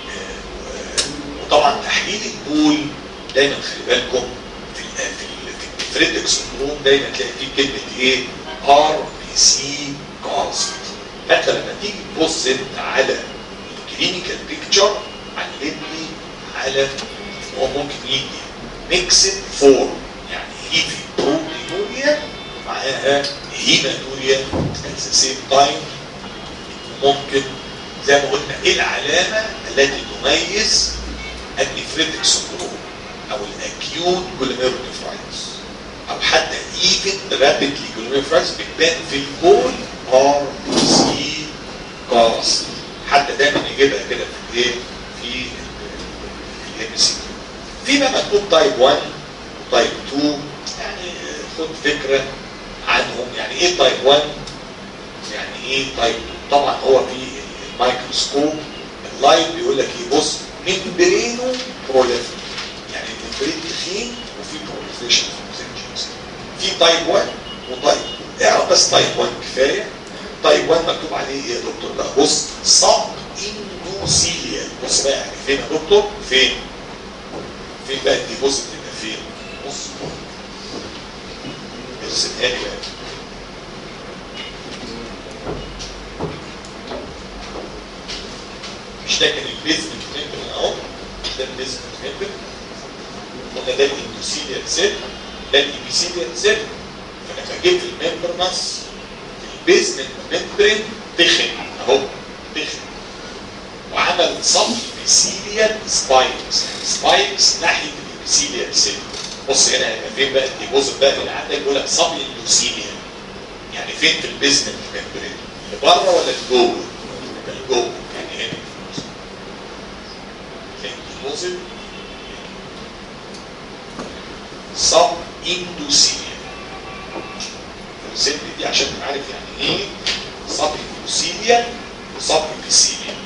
وطبعا تحليل البول دايما خلي بالكم في ال في ال في النفريتك سندروم دايما تلاقي فيه كلمه ايه ار بي سي كاست حتى لما تيجي تبص انت على الكلينيكال بيكتشر علمني على هو ممكن يجي ميكسد فورم يعني هيفي بروتينوريا معاها هيماتوريا at the same time ممكن زي ما قلنا ايه العلامه التي تميز النفريتك سندروم او الاكيوت جلوميرونيفرايتس او حتى ايفن رابيدلي جلوميرونيفرايتس بتبان في البول ار بي سي كاست حتى دايما يجيبها كده في الايه في الام سي في بقى مكتوب تايب 1 وتايب 2 يعني خد فكره عنهم يعني ايه تايب 1 يعني ايه تايب 2 طبعا هو في الميكروسكوب اللايت بيقول لك ايه بص ممبرينو بروليفر يعني الممبرين تخين وفي بروليفريشن في المسنجرز في تايب 1 وتايب 2 اعرف بس تايب 1 كفايه تايب 1 مكتوب عليه ايه يا دكتور بقى بص صب اندوسيليا بص بقى يعني فين يا دكتور فين فين بقى دي بص بتبقى فين بص ارسمها لي بقى مش ده كان البيزمنت ممبر اهو ده البيزمنت ممبر وده ده الاندوسيليال سيل ده الابيثيليال سيل فانا فجيت الممبرنس البيزمنت ممبرين تخن اهو تخن وعمل صف ابيثيليال سبايكس سبايكس ناحيه الابيثيليال سيل بص هنا هيبقى فين بقى الديبوزيت بقى اللي عندك يقول لك صب اندوسيليال يعني فين في البيزمنت ممبرين اللي بره ولا اللي جوه؟ اللي جوه يعني هنا الديبوزيت صب اندوسيليال الرسم دي عشان تبقى عارف يعني ايه صب اندوسيليال وصب ابيثيليال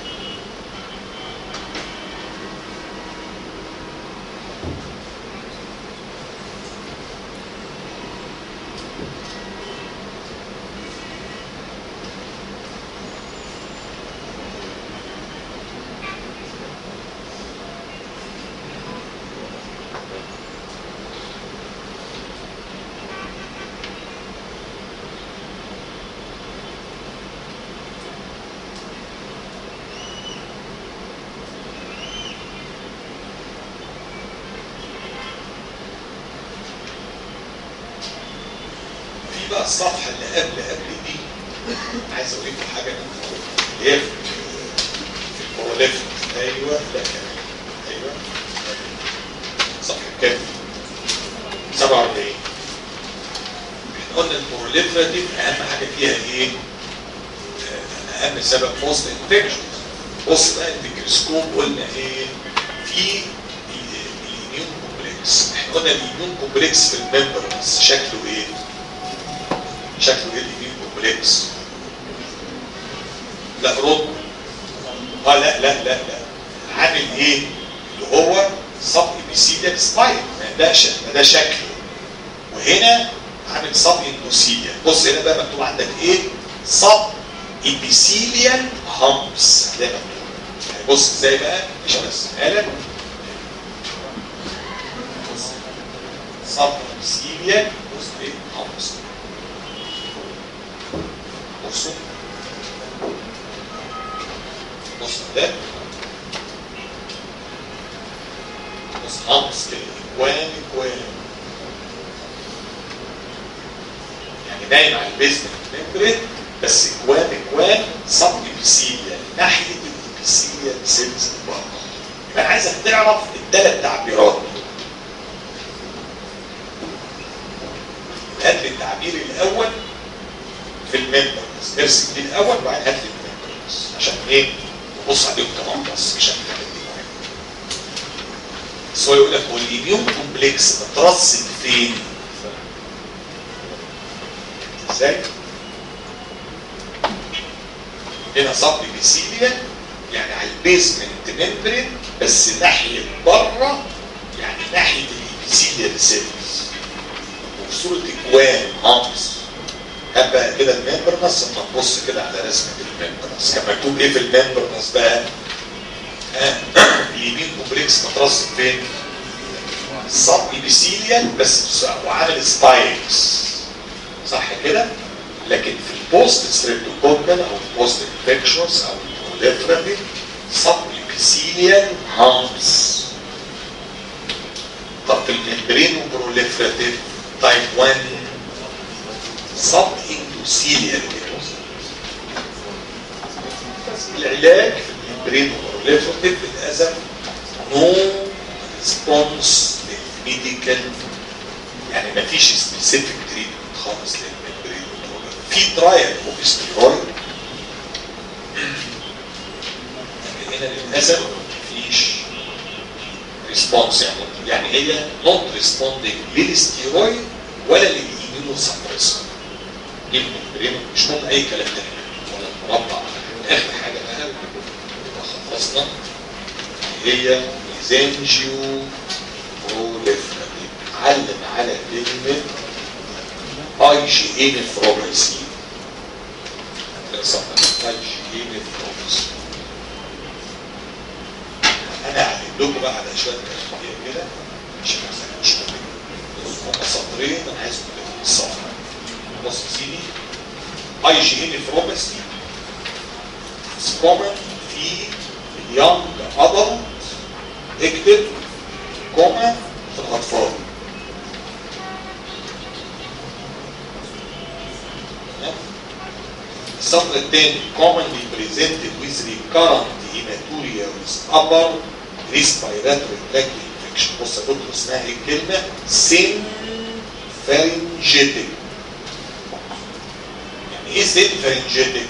في بقى الصفحه اللي قبل قبل دي عايز اوريكم حاجه من اللي هي في في البروليف ايوه لا كمان ايوه صفحه كام بروليفراتيف اهم حاجه فيها ايه؟ آه، اهم سبب بوست انفكشن بص بقى الميكروسكوب قلنا ايه؟ في الاميون كومبلكس احنا قلنا الاميون كومبلكس في الممبرز شكله ايه؟ شكله ايه الاميون كومبلكس؟ لا رد اه لا لا لا لا عامل ايه؟ اللي هو سب ابيثيليال سباين ما ده ش- ما ده شكله وهنا عامل سب اندوثيليال بص هنا بقى مكتوب عندك ايه؟ سب ابيثيليال هامبس هتلاقي مكتوب يعني بص ازاي بقى مش هرسمها لك بص سب ابيثيليال بص ايه؟ هامبس بصوا بص ده بص هامبس كده اكوان اكوان يعني نايم على البيزمنت ممبرين بس اكوان اكوان سب ابيثيليال ناحيه الابيثيليال سيلز بره يبقى انا عايزك تعرف الثلاث تعبيرات دول. هات لي التعبير الاول في الممبرز ارسم دي الاول وبعدين هات لي الممبرز عشان ايه نبص عليهم كمان بس عشان الحاجات دي مهمه بس هو يقول لك هو الاميون كومبلكس مترسب فين؟ ازاي؟ هنا صب بيسيليا يعني على البيزمنت ممبرين بس ناحيه بره يعني ناحيه الابيثيليال سيلز وفي صوره اكوان هامس هات بقى كده الممبرنس اما تبص كده على رسمه الممبرنس كان مكتوب ايه في الممبرنس بقى؟ ها؟ اليمين كومبلكس مترسب فين؟ صب ابيثيليال بس وعامل سبايكس صح كده؟ لكن في البوست ستريبتوكوكال او البوست انفكشنز او البروليفراتيف صب ابيثيليال هامبس طب في الممبرين وبروليفراتيف تايب 1 صب اندوثيليال العلاج في الممبرين وبروليفراتيف للاسف نو ريسبونس للميديكال يعني ما فيش سبيسيفيك تريتمنت خالص للممبرين في ترايل اوبستيرويد هنا للاسف مفيش ريسبونس يعني يعني هي نوت ريسبوندنج للستيرويد ولا للإيمينو سبريسر الممبرين مش مهم اي كلام تاني ولا مربع اخر حاجه بقى يبقى خلصنا هي ميزانجيو بروليفراتيف علم على كلمه اي جي اي نفروباسي لا صح اي جي اي نفروباسي انا هعمل لكم بقى على شويه تشبيه كده عشان ما تسالوش هم سطرين انا عايزكم تكتبوا الصفحه بص يا سيدي اي جي اي نفروباسي كومن في اليونج ادلت اكتب كوما في الاطفال السطر الثاني commonly presented with recurrent hematuria with upper respiratory tract infection بص يا دكتور اسمها ايه الكلمه سين pharyngitic يعني ايه سين pharyngitic؟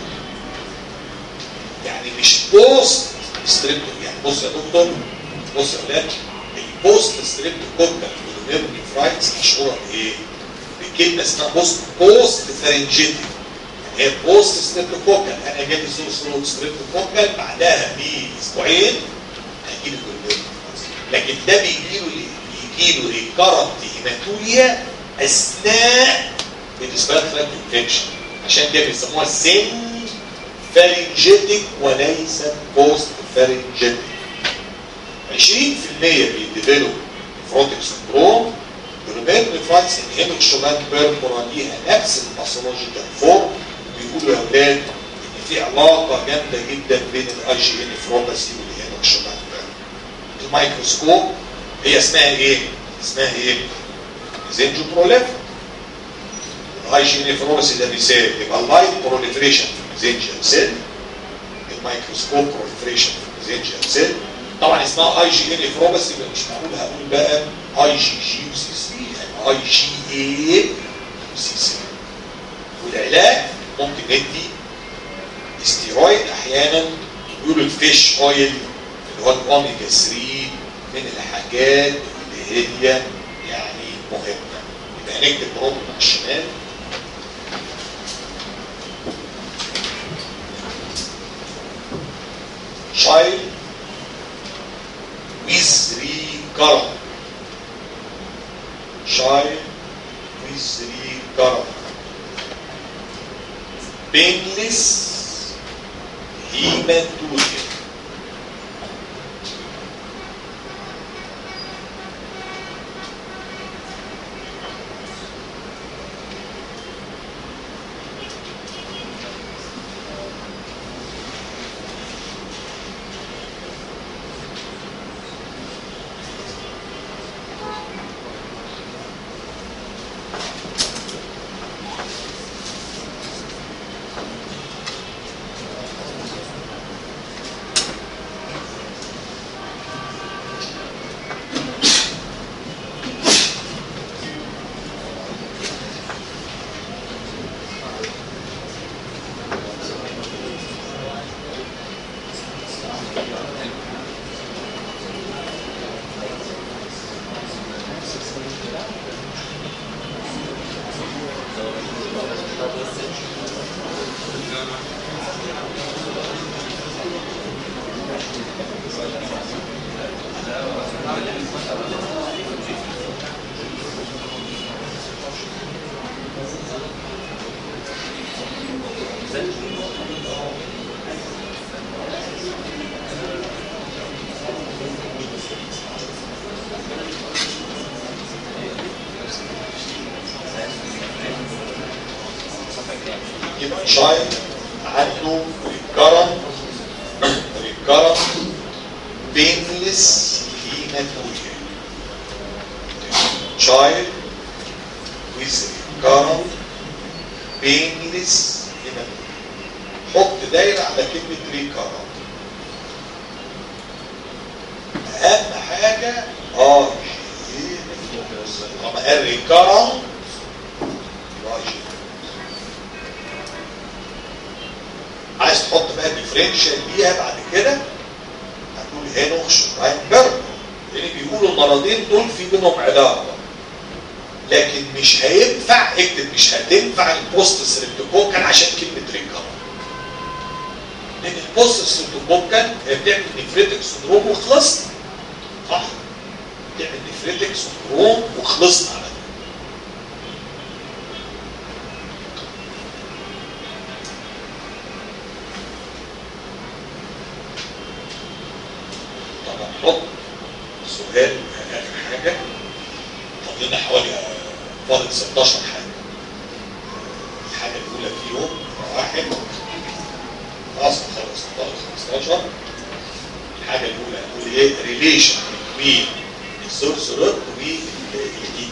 يعني مش بوست ستريبتو يعني بص يا دكتور بص يا ولاد البوست ستريبتوكوكال فرايتس مشهوره بايه؟ بكلمه اسمها بوست بوست فارنجيتك هي بوست ستريبتوكوكال انا جالي سور ستريبتوكوكال بعدها باسبوعين هيجي لي كوليرم لكن ده بيجي له بيجي له ريكارنت هيماتوريا اثناء الاسبيرات انفكشن عشان كده بيسموها سين فارنجيتك وليس بوست فارنجيتك 20% بيديفلوب نفروتيك سندروم الرومين نفرايتس انهيمك شومان بيربورا ليها نفس الباثولوجيكال فورم بيقولوا يا اولاد ان في علاقه جامده جدا بين الاي جي ان نفروباسي والهيمك شومان الميكروسكوب هي اسمها ايه؟ اسمها ايه؟ زنجو بروليف الاي جي ان نفروباسي ده مثال يبقى اللايت بروليفريشن في زنجيال سيل الميكروسكوب بروليفريشن في زنجيال سيل طبعا اسمها اي جي ان نفروباسي مش معقول هقول بقى اي جي جي يو سي سي يعني اي جي اي يو سي سي والعلاج ممكن ندي استيرويد احيانا يقولوا الفيش اويل اللي هو الاوميجا 3 من الحاجات اللي هي يعني مهمه يبقى هنكتب بروتون على الشمال child with recurrent child with recurrent painless hematuria يبقى child عنده recurrent recurrent painless hematuria child with recurrent painless hematuria حط دايرة على كلمة recurrent أهم حاجة اه طالما قال recurrent يبقى يجي. عايز تحط بقى ديفرنشال ليها بعد كده هتقول هينوخ شراينبرج لان بيقولوا المرضين دول في بينهم علاقه لكن مش هينفع اكتب مش هتنفع البوست سريبتوكوكال عشان كلمه ريكار لان البوست سريبتوكوكال هي بتعمل نفريتك سندروم وخلصنا صح بتعمل نفريتك سندروم وخلصنا على كده طبعا حط سؤال اخر حاجه فاضل لنا حوالي فاضل 16 حاجه الحاجه الاولى فيهم واحد خلاص خلص فاضل 15 الحاجه الاولى نقول ايه ريليشن بين السورس روت والكيدني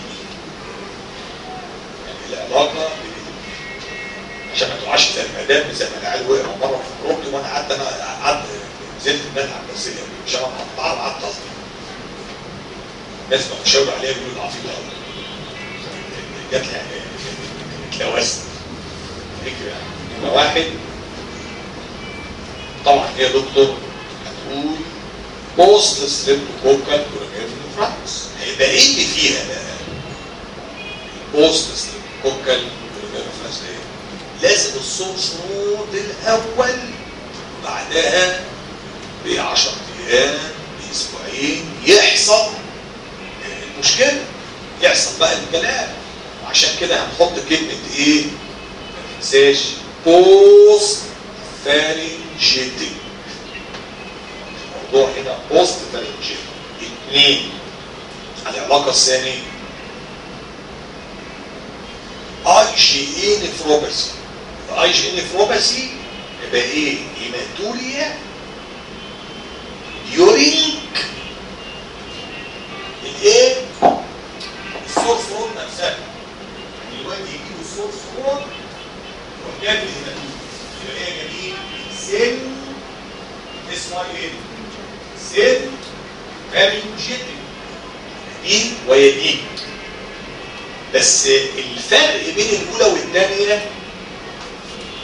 يعني العلاقه بين الاتنين. عشان ما تقعش زي المدام زي ما العيال وقعوا مره في الروت وانا قعدت انا قعدت نزلت الناس على البسيه مش انا مقطعها وقعدت اصلي الناس بقوا يشاوروا عليها يقولوا ده عفيف قوي جات لي اتلوثت فكره يعني يبقى واحد طبعا هي دكتور هتقول بوست ستريبتوكوكال كولونيرفراكس هيبقى ايه اللي فيها بقى؟ البوست ستريبتوكوكال كولونيرفراكس ايه؟ لازم السورس نود الاول بعدها ب 10 ايام باسبوعين يحصل المشكله يحصل بقى الكلام وعشان كده هنحط كلمه ايه؟ ما تنساش بوست فارنجيتك الموضوع هنا بوست فارنجيتك اثنين العلاقه الثانيه اي جي اي نفروباسي الاي جي اي نفروباسي يبقى ايه؟ هيماتوريا ديورينج الايه؟ السورس رود نفسها دلوقتي يجيبوا السورس رود يروح جاب الهيماتوريا يبقى ايه يا جميل؟ سن اسمها ايه؟ سن فارنجيتك دي وهي دي بس الفرق بين الاولى والثانيه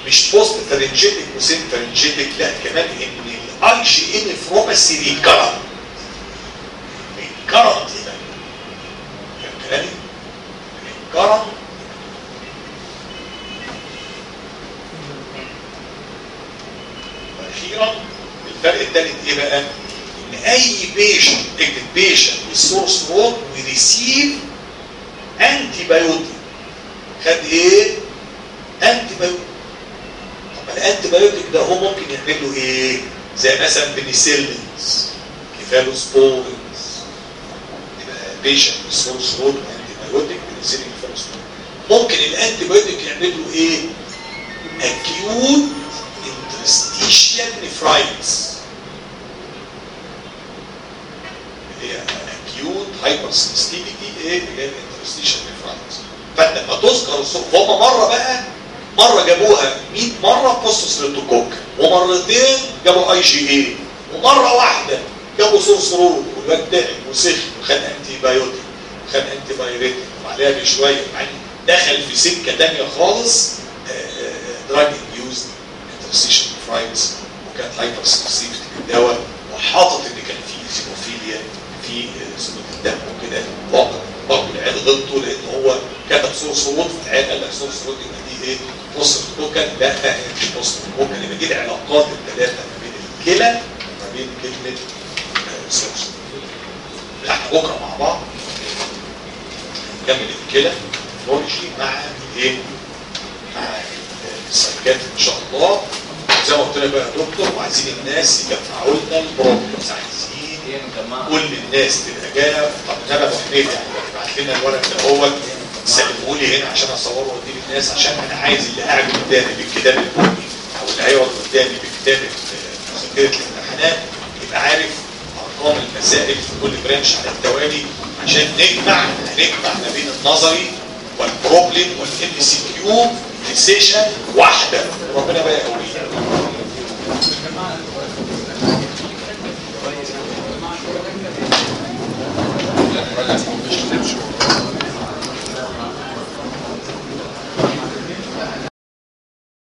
مش بوست فارنجيتك وسين فارنجيتك لا كمان ان الاي جي ان نفروباسي ريكارنت ريكارنت هنا فاهم كلامي؟ ريكارنت واخيرا الفرق الثالث ايه بقى؟ ان اي بيشنت اكتب بيشنت والسورس رود ويريسيف انتي بايوتيك خد ايه؟ انتي بايوتيك طب الانتي بايوتيك ده هو ممكن يعمل له ايه؟ زي مثلا بنسلينز كيفالوسبورينز يبقى بيشنت بالسورس رود وانتي بايوتيك بنسلين كيفالوسبورينز ممكن الانتي بايوتيك يعمل له ايه؟ acute interstitial nephritis اللي هي acute hypersensitivity ايه اللي هي interstitial nephritis فانت لما تذكر الصوت فهم مره بقى مره جابوها 100 مره بوست ستريبتوكوك ومرتين جابوا اي جي اي ومره واحده جابوا سورس رود والواد تعب وسخن وخد انتي بايوتيك وخد انتي بايريتك وعليها بشويه مع دخل في سكه ثانيه خالص دراج انديوزد انترستيشن فرايتس وكانت هايبر سنسيتيف للدواء وحاطط ان كان في زيموفيليا في سموم الدم وكده برضه برضه العيال غلطوا لان هو كتب سورس رود في العيال قال لك سورس رود يبقى دي ايه؟ بوست كان لا مش بوست ممكن يبقى دي العلاقات الثلاثه ما بين الكلى وما بين كلمه سورس احنا بكره مع بعض نكمل الكلى نورجي مع ايه؟ مع السايكات ان شاء الله زي ما قلت لك بقى يا دكتور وعايزين الناس يجمعوا لنا البروبلمز عايزين هي مجمعة كل الناس تبقى جايه طب انا ابو حميد يعني ابعت لنا الورق ده هو سلمه لي هنا عشان اصوره واديه للناس عشان انا عايز اللي قاعد قدامي بالكتاب البني او اللي هيقعد قدامي بكتاب مذكره الامتحانات يبقى عارف ارقام المسائل في كل برانش على التوالي عشان نجمع هنجمع ما بين النظري والبروبلم والام سي كيو في سيشن واحده ربنا بقى يقوينا